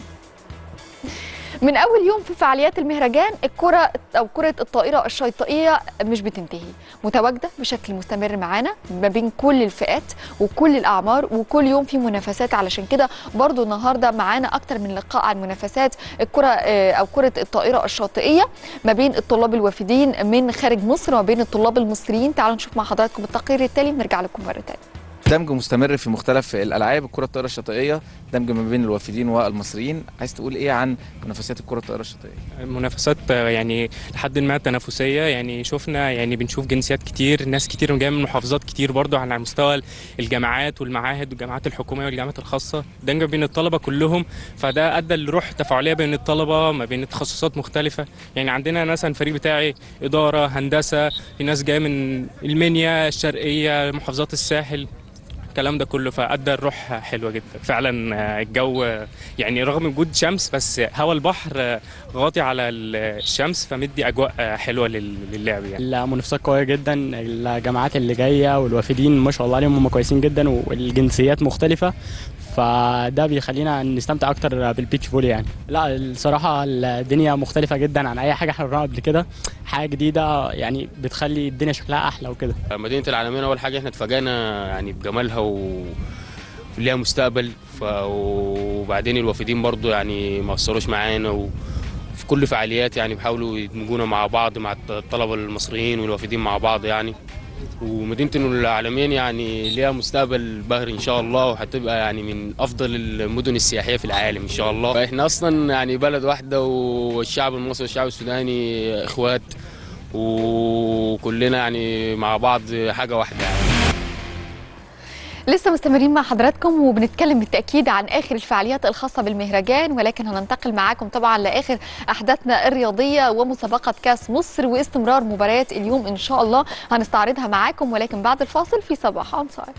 من اول يوم في فعاليات المهرجان الكره او كره الطائره الشيطائيه مش بتنتهي متواجده بشكل مستمر معانا ما بين كل الفئات وكل الاعمار وكل يوم في منافسات علشان كده برضو النهارده معانا اكتر من لقاء عن منافسات الكره آه، او كره الطائره الشاطئيه ما بين الطلاب الوافدين من خارج مصر وما بين الطلاب المصريين تعالوا نشوف مع حضراتكم التقرير التالي ونرجع لكم مره تانية دمج مستمر في مختلف الالعاب الكره الطائره الشاطئيه دمج ما بين الوافدين والمصريين عايز تقول ايه عن منافسات الكره الطائره الشاطئيه منافسات يعني لحد ما تنافسيه يعني شفنا يعني بنشوف جنسيات كتير ناس كتير جايه من محافظات كتير برضو على مستوى الجامعات والمعاهد والجامعات الحكوميه والجامعات الخاصه دمج بين الطلبه كلهم فده ادى لروح تفاعليه بين الطلبه ما بين تخصصات مختلفه يعني عندنا مثلا الفريق بتاعي اداره هندسه في ناس جايه من المنيا الشرقيه محافظات الساحل الكلام ده كله فادى الروح حلوه جدا فعلا آه، الجو آه، يعني رغم وجود شمس بس هوا البحر آه، غاطي على الشمس فمدي اجواء آه، حلوه لل- للعب يعني المنافسات قويه جدا الجامعات اللي جايه والوافدين ما شاء الله عليهم هم كويسين جدا والجنسيات مختلفه فده بيخلينا نستمتع اكتر بالبيتش فولي يعني لا الصراحه الدنيا مختلفه جدا عن اي حاجه احنا رحناها قبل كده حاجه جديده يعني بتخلي الدنيا شكلها احلى وكده مدينة العالمين أول حاجة إحنا اتفاجئنا يعني بجمالها و ليها مستقبل ف... وبعدين الوافدين برضو يعني ما قصروش معانا وفي كل فعاليات يعني بيحاولوا يدمجونا مع بعض مع الطلبة المصريين والوافدين مع بعض يعني ومدينة العالمين يعني ليها مستقبل باهر إن شاء الله وهتبقى يعني من أفضل المدن السياحية في العالم إن شاء الله إحنا أصلا يعني بلد واحدة والشعب المصري والشعب السوداني إخوات وكلنا يعني مع بعض حاجة واحدة يعني لسه مستمرين مع حضراتكم وبنتكلم بالتاكيد عن اخر الفعاليات الخاصه بالمهرجان ولكن هننتقل معاكم طبعا لاخر احداثنا الرياضيه ومسابقه كاس مصر واستمرار مباريات اليوم ان شاء الله هنستعرضها معاكم ولكن بعد الفاصل في صباح انصار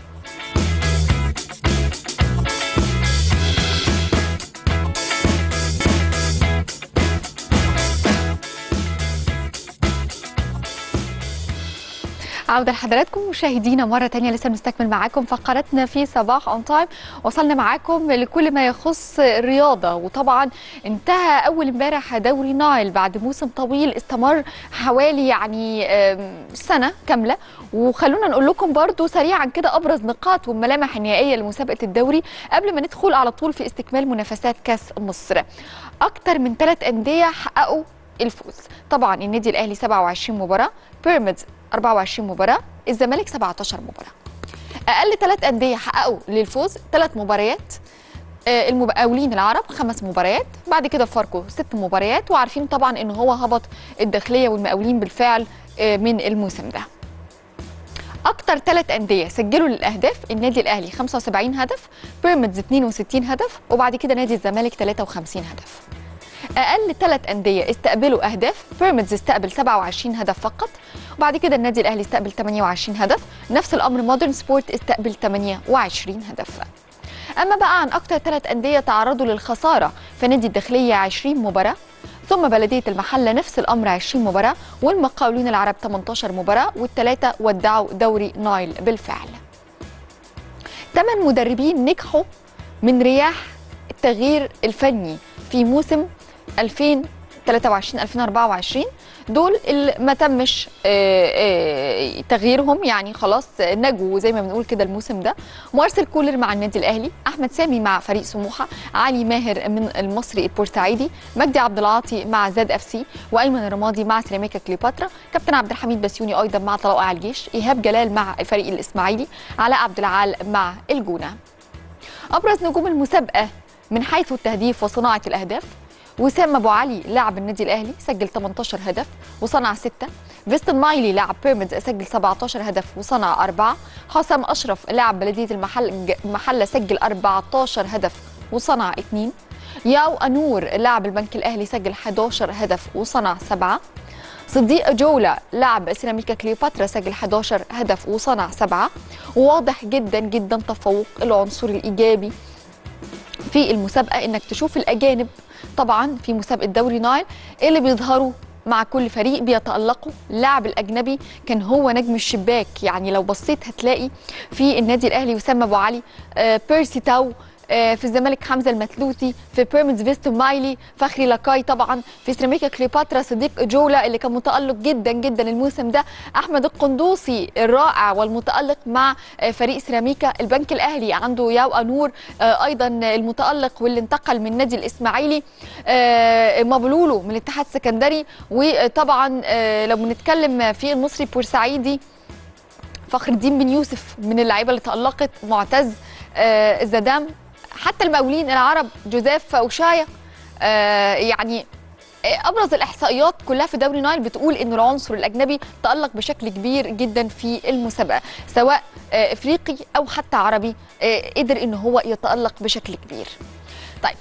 عودة لحضراتكم مشاهدينا مرة تانية لسه بنستكمل معاكم فقرتنا في صباح اون تايم وصلنا معاكم لكل ما يخص الرياضة وطبعا انتهى أول امبارح دوري نايل بعد موسم طويل استمر حوالي يعني آم، سنة كاملة وخلونا نقول لكم برضو سريعا كده أبرز نقاط والملامح النهائية لمسابقة الدوري قبل ما ندخل على طول في استكمال منافسات كأس مصر أكتر من ثلاث أندية حققوا الفوز طبعا النادي الأهلي 27 مباراة بيراميدز 24 مباراة الزمالك 17 مباراة أقل ثلاث أندية حققوا للفوز ثلاث مباريات آه، المقاولين العرب خمس مباريات بعد كده فاركو ست مباريات وعارفين طبعا ان هو هبط الداخليه والمقاولين بالفعل آه، من الموسم ده اكتر ثلاث انديه سجلوا للاهداف النادي الاهلي 75 هدف بيراميدز 62 هدف وبعد كده نادي الزمالك 53 هدف اقل ثلاث انديه استقبلوا اهداف بيراميدز استقبل 27 هدف فقط وبعد كده النادي الاهلي استقبل 28 هدف نفس الامر مودرن سبورت استقبل 28 هدف اما بقى عن اكتر ثلاث انديه تعرضوا للخساره فنادي الداخليه 20 مباراه ثم بلديه المحله نفس الامر 20 مباراه والمقاولين العرب 18 مباراه والثلاثه ودعوا دوري نايل بالفعل ثمان مدربين نجحوا من رياح التغيير الفني في موسم 2023 2024 دول اللي ما تمش آه، آه، تغييرهم يعني خلاص نجوا زي ما بنقول كده الموسم ده مارسيل كولر مع النادي الاهلي احمد سامي مع فريق سموحه علي ماهر من المصري البورسعيدي مجدي عبد العاطي مع زاد اف سي وايمن الرمادي مع سيراميكا كليوباترا كابتن عبد الحميد بسيوني ايضا مع طلائع الجيش ايهاب جلال مع الفريق الاسماعيلي علاء عبد العال مع الجونه ابرز نجوم المسابقه من حيث التهديف وصناعه الاهداف وسام ابو علي لاعب النادي الاهلي سجل 18 هدف وصنع 6 فيستون مايلي لاعب بيراميدز سجل 17 هدف وصنع 4 حسام اشرف لاعب بلديه المحل المحله سجل 14 هدف وصنع 2 ياو انور لاعب البنك الاهلي سجل 11 هدف وصنع 7 صديق جولة لاعب سيراميكا كليوباترا سجل 11 هدف وصنع 7 وواضح جدا جدا تفوق العنصر الايجابي في المسابقه انك تشوف الاجانب طبعا في مسابقه دوري نايل اللي بيظهروا مع كل فريق بيتألقوا اللاعب الأجنبي كان هو نجم الشباك يعني لو بصيت هتلاقي في النادي الأهلي وسام أبو علي آه بيرسي تاو آه، في الزمالك حمزه المثلوثي في بيراميدز فيستون مايلي فخري لاكاي طبعا في سيراميكا كليوباترا صديق جولا اللي كان متالق جدا جدا الموسم ده احمد القندوسي الرائع والمتالق مع آه، فريق سيراميكا البنك الاهلي عنده ياو انور آه، ايضا المتالق واللي انتقل من نادي الاسماعيلي آه، مبلولو من الاتحاد السكندري وطبعا آه، لو بنتكلم في المصري بورسعيدي فخر الدين بن يوسف من اللعيبه اللي تالقت معتز آه، الزدام حتى المقاولين العرب جوزيف اوشايا آه، يعني آه، ابرز الاحصائيات كلها في دوري نايل بتقول ان العنصر الاجنبي تالق بشكل كبير جدا في المسابقه سواء آه، افريقي او حتى عربي آه، قدر ان هو يتالق بشكل كبير طيب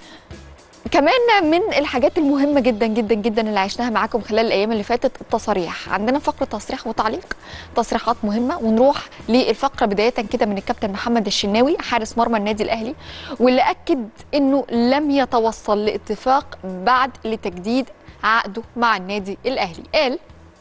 كمان من الحاجات المهمة جدا جدا جدا اللي عشناها معاكم خلال الأيام اللي فاتت التصاريح عندنا فقرة تصريح وتعليق تصريحات مهمة ونروح للفقرة بداية كده من الكابتن محمد الشناوي حارس مرمى النادي الأهلي واللي أكد أنه لم يتوصل لاتفاق بعد لتجديد عقده مع النادي الأهلي قال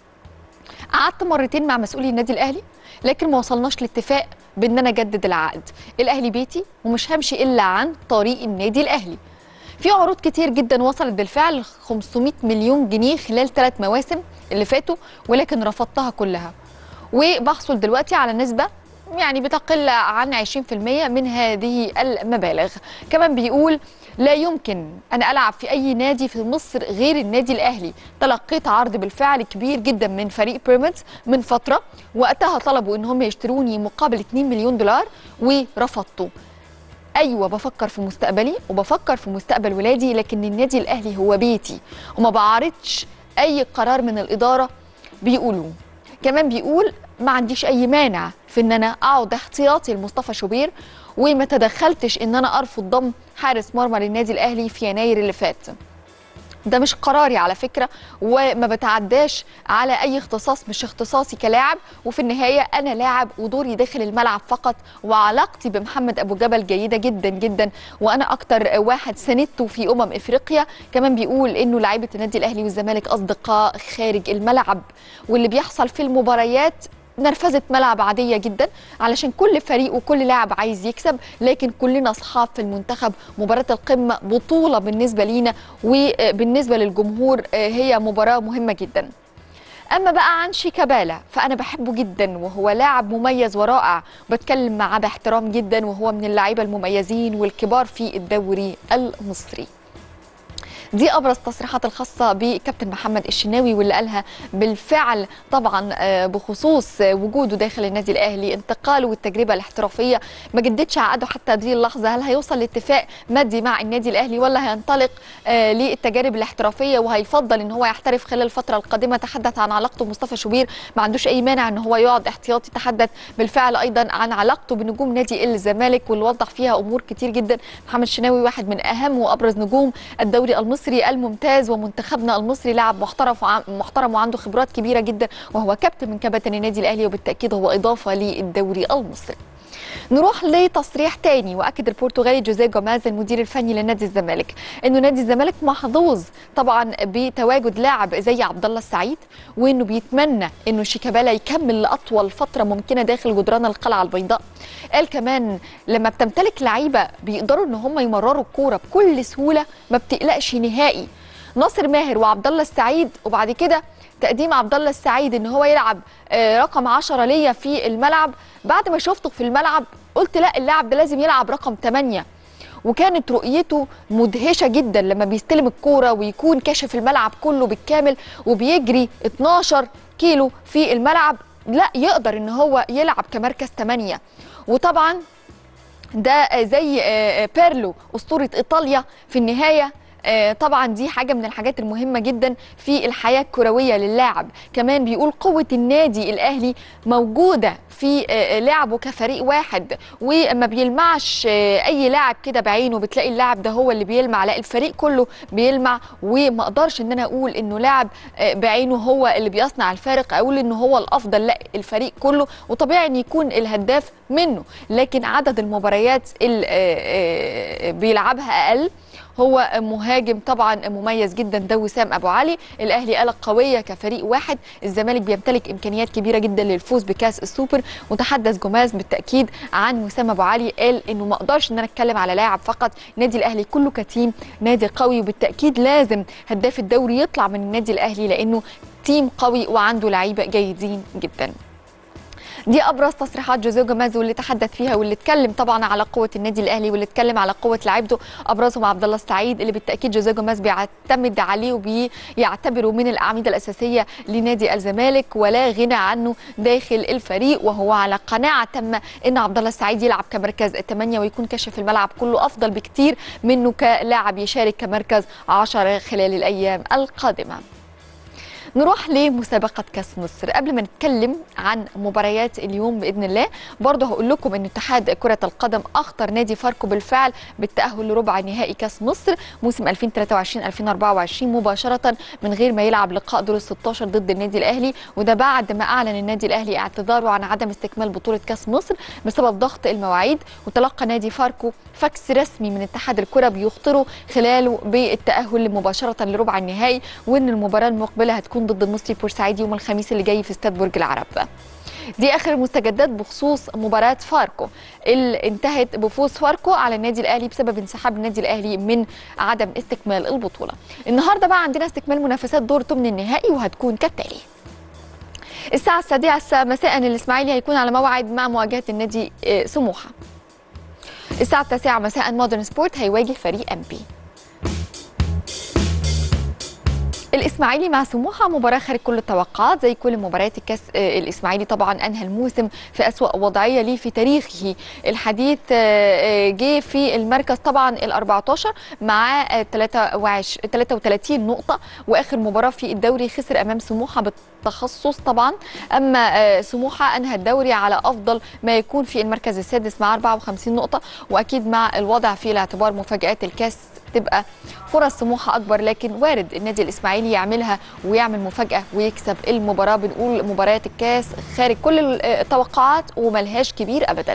قعدت مرتين مع مسؤولي النادي الاهلي لكن ما وصلناش لاتفاق بان انا اجدد العقد الاهلي بيتي ومش همشي الا عن طريق النادي الاهلي في عروض كتير جدا وصلت بالفعل 500 مليون جنيه خلال ثلاث مواسم اللي فاتوا ولكن رفضتها كلها وبحصل دلوقتي على نسبة يعني بتقل عن 20% من هذه المبالغ كمان بيقول لا يمكن أن ألعب في أي نادي في مصر غير النادي الأهلي تلقيت عرض بالفعل كبير جدا من فريق بيراميدز من فترة وقتها طلبوا إن هم يشتروني مقابل 2 مليون دولار ورفضته ايوه بفكر في مستقبلي وبفكر في مستقبل ولادي لكن النادي الاهلي هو بيتي وما بعارضش اي قرار من الاداره بيقولوه كمان بيقول ما عنديش اي مانع في ان انا اقعد احتياطي لمصطفى شوبير وما تدخلتش ان انا ارفض ضم حارس مرمى للنادي الاهلي في يناير اللي فات ده مش قراري على فكره وما بتعداش على اي اختصاص مش اختصاصي كلاعب وفي النهايه انا لاعب ودوري داخل الملعب فقط وعلاقتي بمحمد ابو جبل جيده جدا جدا وانا اكتر واحد سندته في امم افريقيا كمان بيقول انه لعيبه النادي الاهلي والزمالك اصدقاء خارج الملعب واللي بيحصل في المباريات نرفزة ملعب عادية جدا علشان كل فريق وكل لاعب عايز يكسب لكن كلنا أصحاب في المنتخب مباراة القمة بطولة بالنسبة لينا وبالنسبة للجمهور هي مباراة مهمة جدا اما بقى عن شيكابالا فانا بحبه جدا وهو لاعب مميز ورائع بتكلم معاه باحترام جدا وهو من اللعيبه المميزين والكبار في الدوري المصري دي ابرز التصريحات الخاصه بكابتن محمد الشناوي واللي قالها بالفعل طبعا آه، بخصوص آه، وجوده داخل النادي الاهلي انتقاله والتجربه الاحترافيه ما جددش عقده حتى هذه اللحظه هل هيوصل لاتفاق مادي مع النادي الاهلي ولا هينطلق آه، للتجارب الاحترافيه وهيفضل ان هو يحترف خلال الفتره القادمه تحدث عن علاقته بمصطفى شوبير ما عندوش اي مانع ان هو يقعد احتياطي تحدث بالفعل ايضا عن علاقته بنجوم نادي الزمالك واللي وضح فيها امور كتير جدا محمد الشناوي واحد من اهم وابرز نجوم الدوري المصري الممتاز ومنتخبنا المصري لاعب محترف وع- محترم وعنده خبرات كبيره جدا وهو كابتن من كباتن النادي الاهلي وبالتاكيد هو اضافه للدوري المصري نروح لتصريح تاني واكد البرتغالي جوزيه جوماز المدير الفني لنادي الزمالك انه نادي الزمالك محظوظ طبعا بتواجد لاعب زي عبد الله السعيد وانه بيتمنى انه شيكابالا يكمل لاطول فتره ممكنه داخل جدران القلعه البيضاء قال كمان لما بتمتلك لعيبه بيقدروا ان هم يمرروا الكوره بكل سهوله ما بتقلقش نهائي ناصر ماهر وعبد الله السعيد وبعد كده تقديم عبد الله السعيد ان هو يلعب آه، رقم 10 ليا في الملعب بعد ما شفته في الملعب قلت لا اللاعب ده لازم يلعب رقم 8 وكانت رؤيته مدهشه جدا لما بيستلم الكوره ويكون كاشف الملعب كله بالكامل وبيجري 12 كيلو في الملعب لا يقدر ان هو يلعب كمركز 8 وطبعا ده زي آه، بيرلو اسطوره ايطاليا في النهايه آه، طبعا دي حاجه من الحاجات المهمه جدا في الحياه الكرويه للاعب كمان بيقول قوه النادي الاهلي موجوده في آه، لعبه كفريق واحد وما بيلمعش آه، اي لاعب كده بعينه بتلاقي اللاعب ده هو اللي بيلمع لا الفريق كله بيلمع وما اقدرش ان انا اقول انه لاعب آه، بعينه هو اللي بيصنع الفارق اقول انه هو الافضل لا الفريق كله وطبيعي ان يكون الهداف منه لكن عدد المباريات اللي آه، آه، بيلعبها اقل هو مهاجم طبعا مميز جدا ده وسام ابو علي الاهلي آلة قويه كفريق واحد الزمالك بيمتلك امكانيات كبيره جدا للفوز بكاس السوبر وتحدث جوماز بالتاكيد عن وسام ابو علي قال انه ما اقدرش ان انا اتكلم على لاعب فقط النادي الاهلي كله كتيم نادي قوي وبالتاكيد لازم هداف الدوري يطلع من النادي الاهلي لانه تيم قوي وعنده لعيبه جيدين جدا دي ابرز تصريحات جوزيه جوماز واللي تحدث فيها واللي اتكلم طبعا على قوه النادي الاهلي واللي اتكلم على قوه لعيبته ابرزهم عبد الله السعيد اللي بالتاكيد جوزيه جوماز بيعتمد عليه وبيعتبره من الاعمده الاساسيه لنادي الزمالك ولا غنى عنه داخل الفريق وهو على قناعه تامه ان عبد الله السعيد يلعب كمركز 8 ويكون كشف الملعب كله افضل بكتير منه كلاعب يشارك كمركز 10 خلال الايام القادمه نروح لمسابقة كأس مصر قبل ما نتكلم عن مباريات اليوم بإذن الله برضه هقول لكم أن اتحاد كرة القدم أخطر نادي فاركو بالفعل بالتأهل لربع نهائي كأس مصر موسم 2023-2024 مباشرة من غير ما يلعب لقاء دور ال 16 ضد النادي الأهلي وده بعد ما أعلن النادي الأهلي اعتذاره عن عدم استكمال بطولة كأس مصر بسبب ضغط المواعيد وتلقى نادي فاركو فاكس رسمي من اتحاد الكرة بيخطره خلاله بالتأهل مباشرة لربع النهائي وأن المباراة المقبلة هتكون ضد المصري بورسعيد يوم الخميس اللي جاي في استاد برج العرب دي اخر المستجدات بخصوص مباراه فاركو اللي انتهت بفوز فاركو على النادي الاهلي بسبب انسحاب النادي الاهلي من عدم استكمال البطوله النهارده بقى عندنا استكمال منافسات دور ثمن النهائي وهتكون كالتالي الساعة السادسة مساء الإسماعيلي هيكون على موعد مع مواجهة النادي آه، سموحة. الساعة التاسعة مساء مودرن سبورت هيواجه فريق ام بي. الاسماعيلي مع سموحه مباراه خارج كل التوقعات زي كل مباريات الكاس آه، الاسماعيلي طبعا انهى الموسم في اسوا وضعيه ليه في تاريخه الحديث آه، آه، جه في المركز طبعا ال 14 مع آه، 23 33 نقطه واخر مباراه في الدوري خسر امام سموحه بالتخصص طبعا اما آه، سموحه انهى الدوري على افضل ما يكون في المركز السادس مع 54 نقطه واكيد مع الوضع في الاعتبار مفاجات الكاس تبقى فرص سموحه اكبر لكن وارد النادي الاسماعيلي يعملها ويعمل مفاجاه ويكسب المباراه بنقول مباريات الكاس خارج كل التوقعات وملهاش كبير ابدا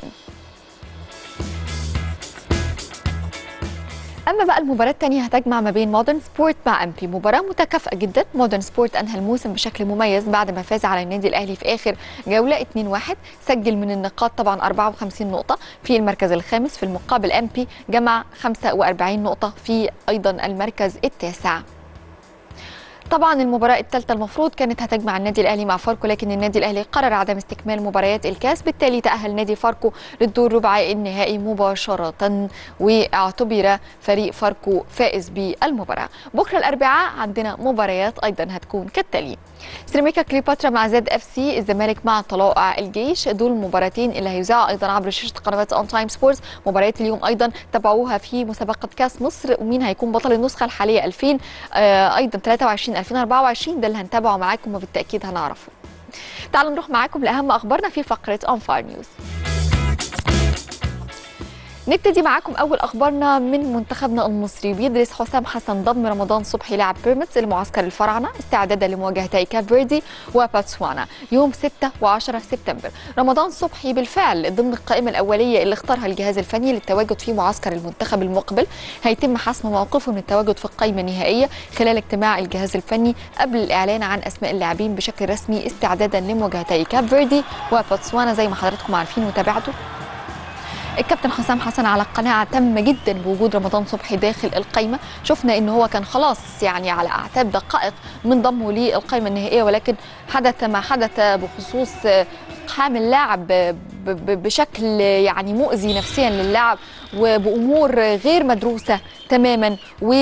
اما بقى المباراه الثانيه هتجمع ما بين مودرن سبورت مع ام بي مباراه متكافئه جدا مودرن سبورت انهى الموسم بشكل مميز بعد ما فاز على النادي الاهلي في اخر جوله 2-1 سجل من النقاط طبعا 54 نقطه في المركز الخامس في المقابل ام بي جمع 45 نقطه في ايضا المركز التاسع طبعا المباراة الثالثة المفروض كانت هتجمع النادي الأهلي مع فاركو لكن النادي الأهلي قرر عدم استكمال مباريات الكاس بالتالي تأهل نادي فاركو للدور ربع النهائي مباشرة واعتبر فريق فاركو فائز بالمباراة بكرة الأربعاء عندنا مباريات أيضا هتكون كالتالي سيراميكا كليوباترا مع زد اف سي الزمالك مع طلائع الجيش دول المباراتين اللي هيذاعوا ايضا عبر شاشه قنوات اون تايم سبورتس مباريات اليوم ايضا تابعوها في مسابقه كاس مصر ومين هيكون بطل النسخه الحاليه 2000 آه ايضا 23 2024 ده اللي هنتابعه معاكم وبالتاكيد هنعرفه تعالوا نروح معاكم لاهم اخبارنا في فقره اون فاير نيوز نبتدي معاكم اول اخبارنا من منتخبنا المصري بيدرس حسام حسن ضم رمضان صبحي لاعب بيراميدز لمعسكر الفراعنه استعدادا لمواجهتي كاب فيردي وباتسوانا يوم 6 و10 سبتمبر رمضان صبحي بالفعل ضمن القائمه الاوليه اللي اختارها الجهاز الفني للتواجد في معسكر المنتخب المقبل هيتم حسم موقفه من التواجد في القائمه النهائيه خلال اجتماع الجهاز الفني قبل الاعلان عن اسماء اللاعبين بشكل رسمي استعدادا لمواجهتي كاب فيردي وباتسوانا زي ما حضراتكم عارفين وتابعتوا الكابتن حسام حسن على قناعه تامه جدا بوجود رمضان صبحي داخل القائمه شفنا ان هو كان خلاص يعني على اعتاب دقائق من ضمه للقائمه النهائيه ولكن حدث ما حدث بخصوص حامل لاعب بشكل يعني مؤذي نفسيا للاعب وبامور غير مدروسه تماما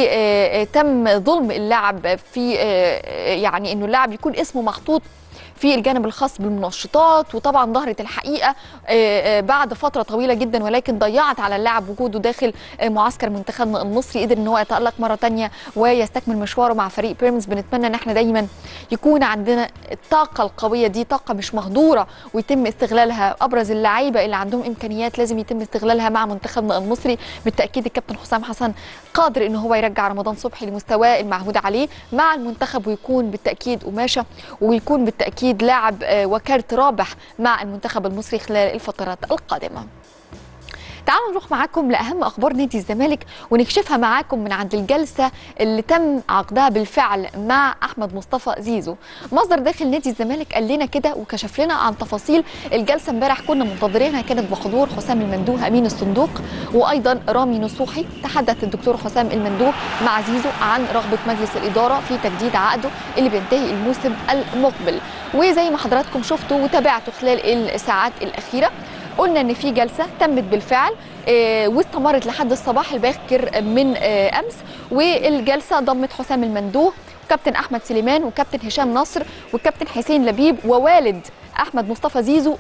وتم ظلم اللاعب في يعني انه اللاعب يكون اسمه محطوط في الجانب الخاص بالمنشطات وطبعا ظهرت الحقيقه بعد فتره طويله جدا ولكن ضيعت على اللاعب وجوده داخل معسكر منتخبنا المصري قدر ان هو يتالق مره ثانيه ويستكمل مشواره مع فريق بيراميدز بنتمنى ان احنا دايما يكون عندنا الطاقه القويه دي طاقه مش مهدوره ويتم استغلالها ابرز اللعيبه اللي عندهم امكانيات لازم يتم استغلالها مع منتخبنا المصري بالتاكيد الكابتن حسام حسن قادر ان هو يرجع رمضان صبحي لمستواه المعهود عليه مع المنتخب ويكون بالتاكيد قماشه ويكون بالتاكيد اكيد لاعب وكارت رابح مع المنتخب المصري خلال الفترات القادمه تعالوا نروح معاكم لاهم اخبار نادي الزمالك ونكشفها معاكم من عند الجلسه اللي تم عقدها بالفعل مع احمد مصطفى زيزو مصدر داخل نادي الزمالك قال لنا كده وكشف لنا عن تفاصيل الجلسه امبارح كنا منتظرينها كانت بحضور حسام المندوه امين الصندوق وايضا رامي نصوحي تحدث الدكتور حسام المندوه مع زيزو عن رغبه مجلس الاداره في تجديد عقده اللي بينتهي الموسم المقبل وزي ما حضراتكم شفتوا وتابعتوا خلال الساعات الاخيره قلنا ان في جلسه تمت بالفعل آه واستمرت لحد الصباح الباكر من آه امس والجلسه ضمت حسام المندوه وكابتن احمد سليمان وكابتن هشام نصر وكابتن حسين لبيب ووالد احمد مصطفى زيزو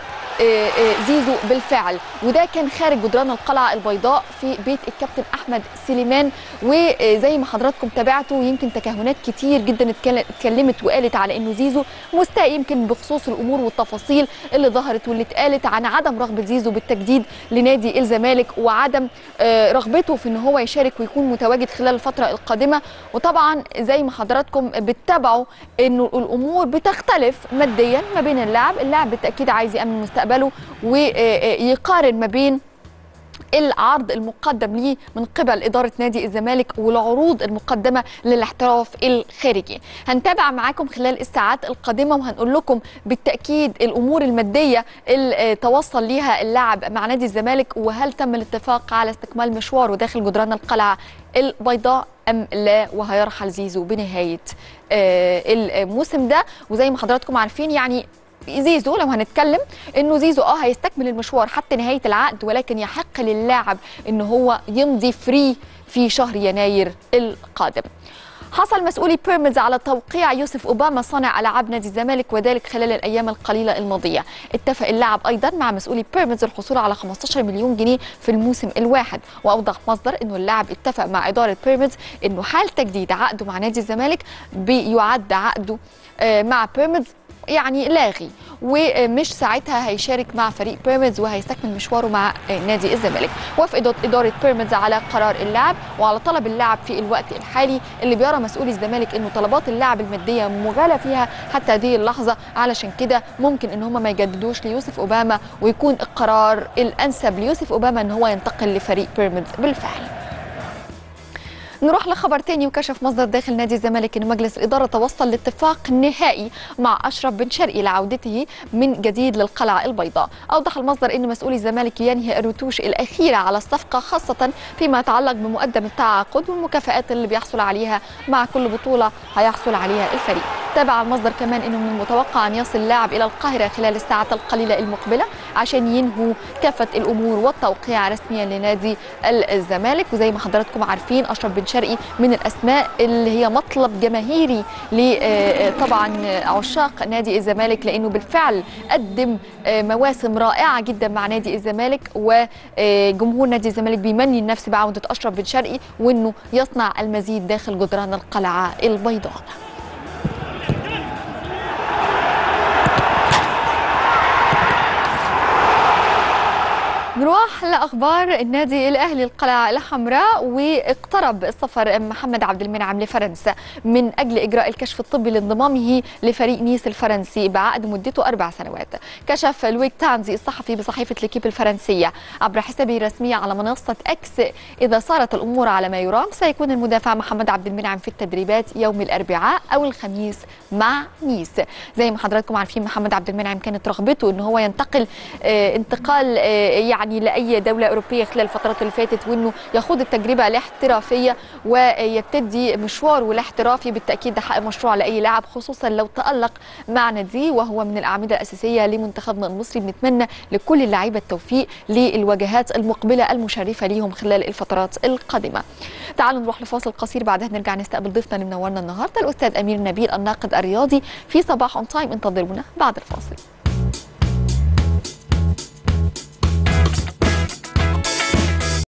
وزيزو بالفعل وده كان خارج جدران القلعه البيضاء في بيت الكابتن احمد سليمان وزي ما حضراتكم تابعتوا يمكن تكهنات كتير جدا اتكلمت وقالت على انه زيزو مستاء يمكن بخصوص الامور والتفاصيل اللي ظهرت واللي اتقالت عن عدم رغبه زيزو بالتجديد لنادي الزمالك وعدم رغبته في ان هو يشارك ويكون متواجد خلال الفتره القادمه وطبعا زي ما حضراتكم بتتابعوا انه الامور بتختلف ماديا ما بين اللاعب اللاعب بالتاكيد عايز يامن مستقبله ويقارن ما بين العرض المقدم ليه من قبل إدارة نادي الزمالك والعروض المقدمة للاحتراف الخارجي هنتابع معاكم خلال الساعات القادمة وهنقول لكم بالتأكيد الأمور المادية اللي توصل ليها اللاعب مع نادي الزمالك وهل تم الاتفاق على استكمال مشواره داخل جدران القلعة البيضاء ام لا وهيرحل زيزو بنهايه الموسم ده وزي ما حضراتكم عارفين يعني زيزو لو هنتكلم انه زيزو اه هيستكمل المشوار حتى نهايه العقد ولكن يحق للاعب ان هو يمضي فري في شهر يناير القادم حصل مسؤولي بيراميدز على توقيع يوسف اوباما صانع العاب نادي الزمالك وذلك خلال الايام القليله الماضيه اتفق اللاعب ايضا مع مسؤولي بيراميدز الحصول على 15 مليون جنيه في الموسم الواحد واوضح مصدر انه اللاعب اتفق مع اداره بيراميدز انه حال تجديد عقده مع نادي الزمالك بيعد عقده مع بيراميدز يعني لاغي ومش ساعتها هيشارك مع فريق بيراميدز وهيستكمل مشواره مع نادي الزمالك وافقت اداره بيراميدز على قرار اللاعب وعلى طلب اللاعب في الوقت الحالي اللي بيرى مسؤولي الزمالك انه طلبات اللاعب الماديه مغالى فيها حتى هذه اللحظه علشان كده ممكن ان هم ما يجددوش ليوسف اوباما ويكون القرار الانسب ليوسف اوباما ان هو ينتقل لفريق بيراميدز بالفعل نروح لخبر تاني وكشف مصدر داخل نادي الزمالك ان مجلس الاداره توصل لاتفاق نهائي مع اشرف بن شرقي لعودته من جديد للقلعه البيضاء اوضح المصدر ان مسؤولي الزمالك ينهي الرتوش الاخيره على الصفقه خاصه فيما يتعلق بمقدم التعاقد والمكافآت اللي بيحصل عليها مع كل بطوله هيحصل عليها الفريق تابع المصدر كمان انه من المتوقع ان يصل اللاعب الى القاهره خلال الساعات القليله المقبله عشان ينهوا كافه الامور والتوقيع رسميا لنادي الزمالك وزي ما حضراتكم عارفين اشرف بن شرقي من الاسماء اللي هي مطلب جماهيري طبعا عشاق نادي الزمالك لانه بالفعل قدم مواسم رائعه جدا مع نادي الزمالك وجمهور نادي الزمالك بيمني النفس بعوده اشرف بن شرقي وانه يصنع المزيد داخل جدران القلعه البيضاء نروح لاخبار النادي الاهلي القلعه الحمراء واقترب السفر محمد عبد المنعم لفرنسا من اجل اجراء الكشف الطبي لانضمامه لفريق نيس الفرنسي بعقد مدته اربع سنوات كشف لويك تانزي الصحفي بصحيفه ليكيب الفرنسيه عبر حسابه الرسمي على منصه اكس اذا صارت الامور على ما يرام سيكون المدافع محمد عبد المنعم في التدريبات يوم الاربعاء او الخميس مع نيس زي ما حضراتكم عارفين محمد عبد المنعم كانت رغبته ان هو ينتقل آه انتقال آه يعني يعني لاي دوله اوروبيه خلال الفترات اللي فاتت وانه يخوض التجربه الاحترافيه ويبتدي مشواره الاحترافي بالتاكيد ده حق مشروع لاي لاعب خصوصا لو تالق مع ناديه وهو من الاعمده الاساسيه لمنتخبنا المصري بنتمنى لكل اللعيبه التوفيق للواجهات المقبله المشرفه ليهم خلال الفترات القادمه. تعالوا نروح لفاصل قصير بعدها نرجع نستقبل ضيفنا اللي منورنا النهارده الاستاذ امير نبيل الناقد الرياضي في صباح اون تايم انتظرونا بعد الفاصل.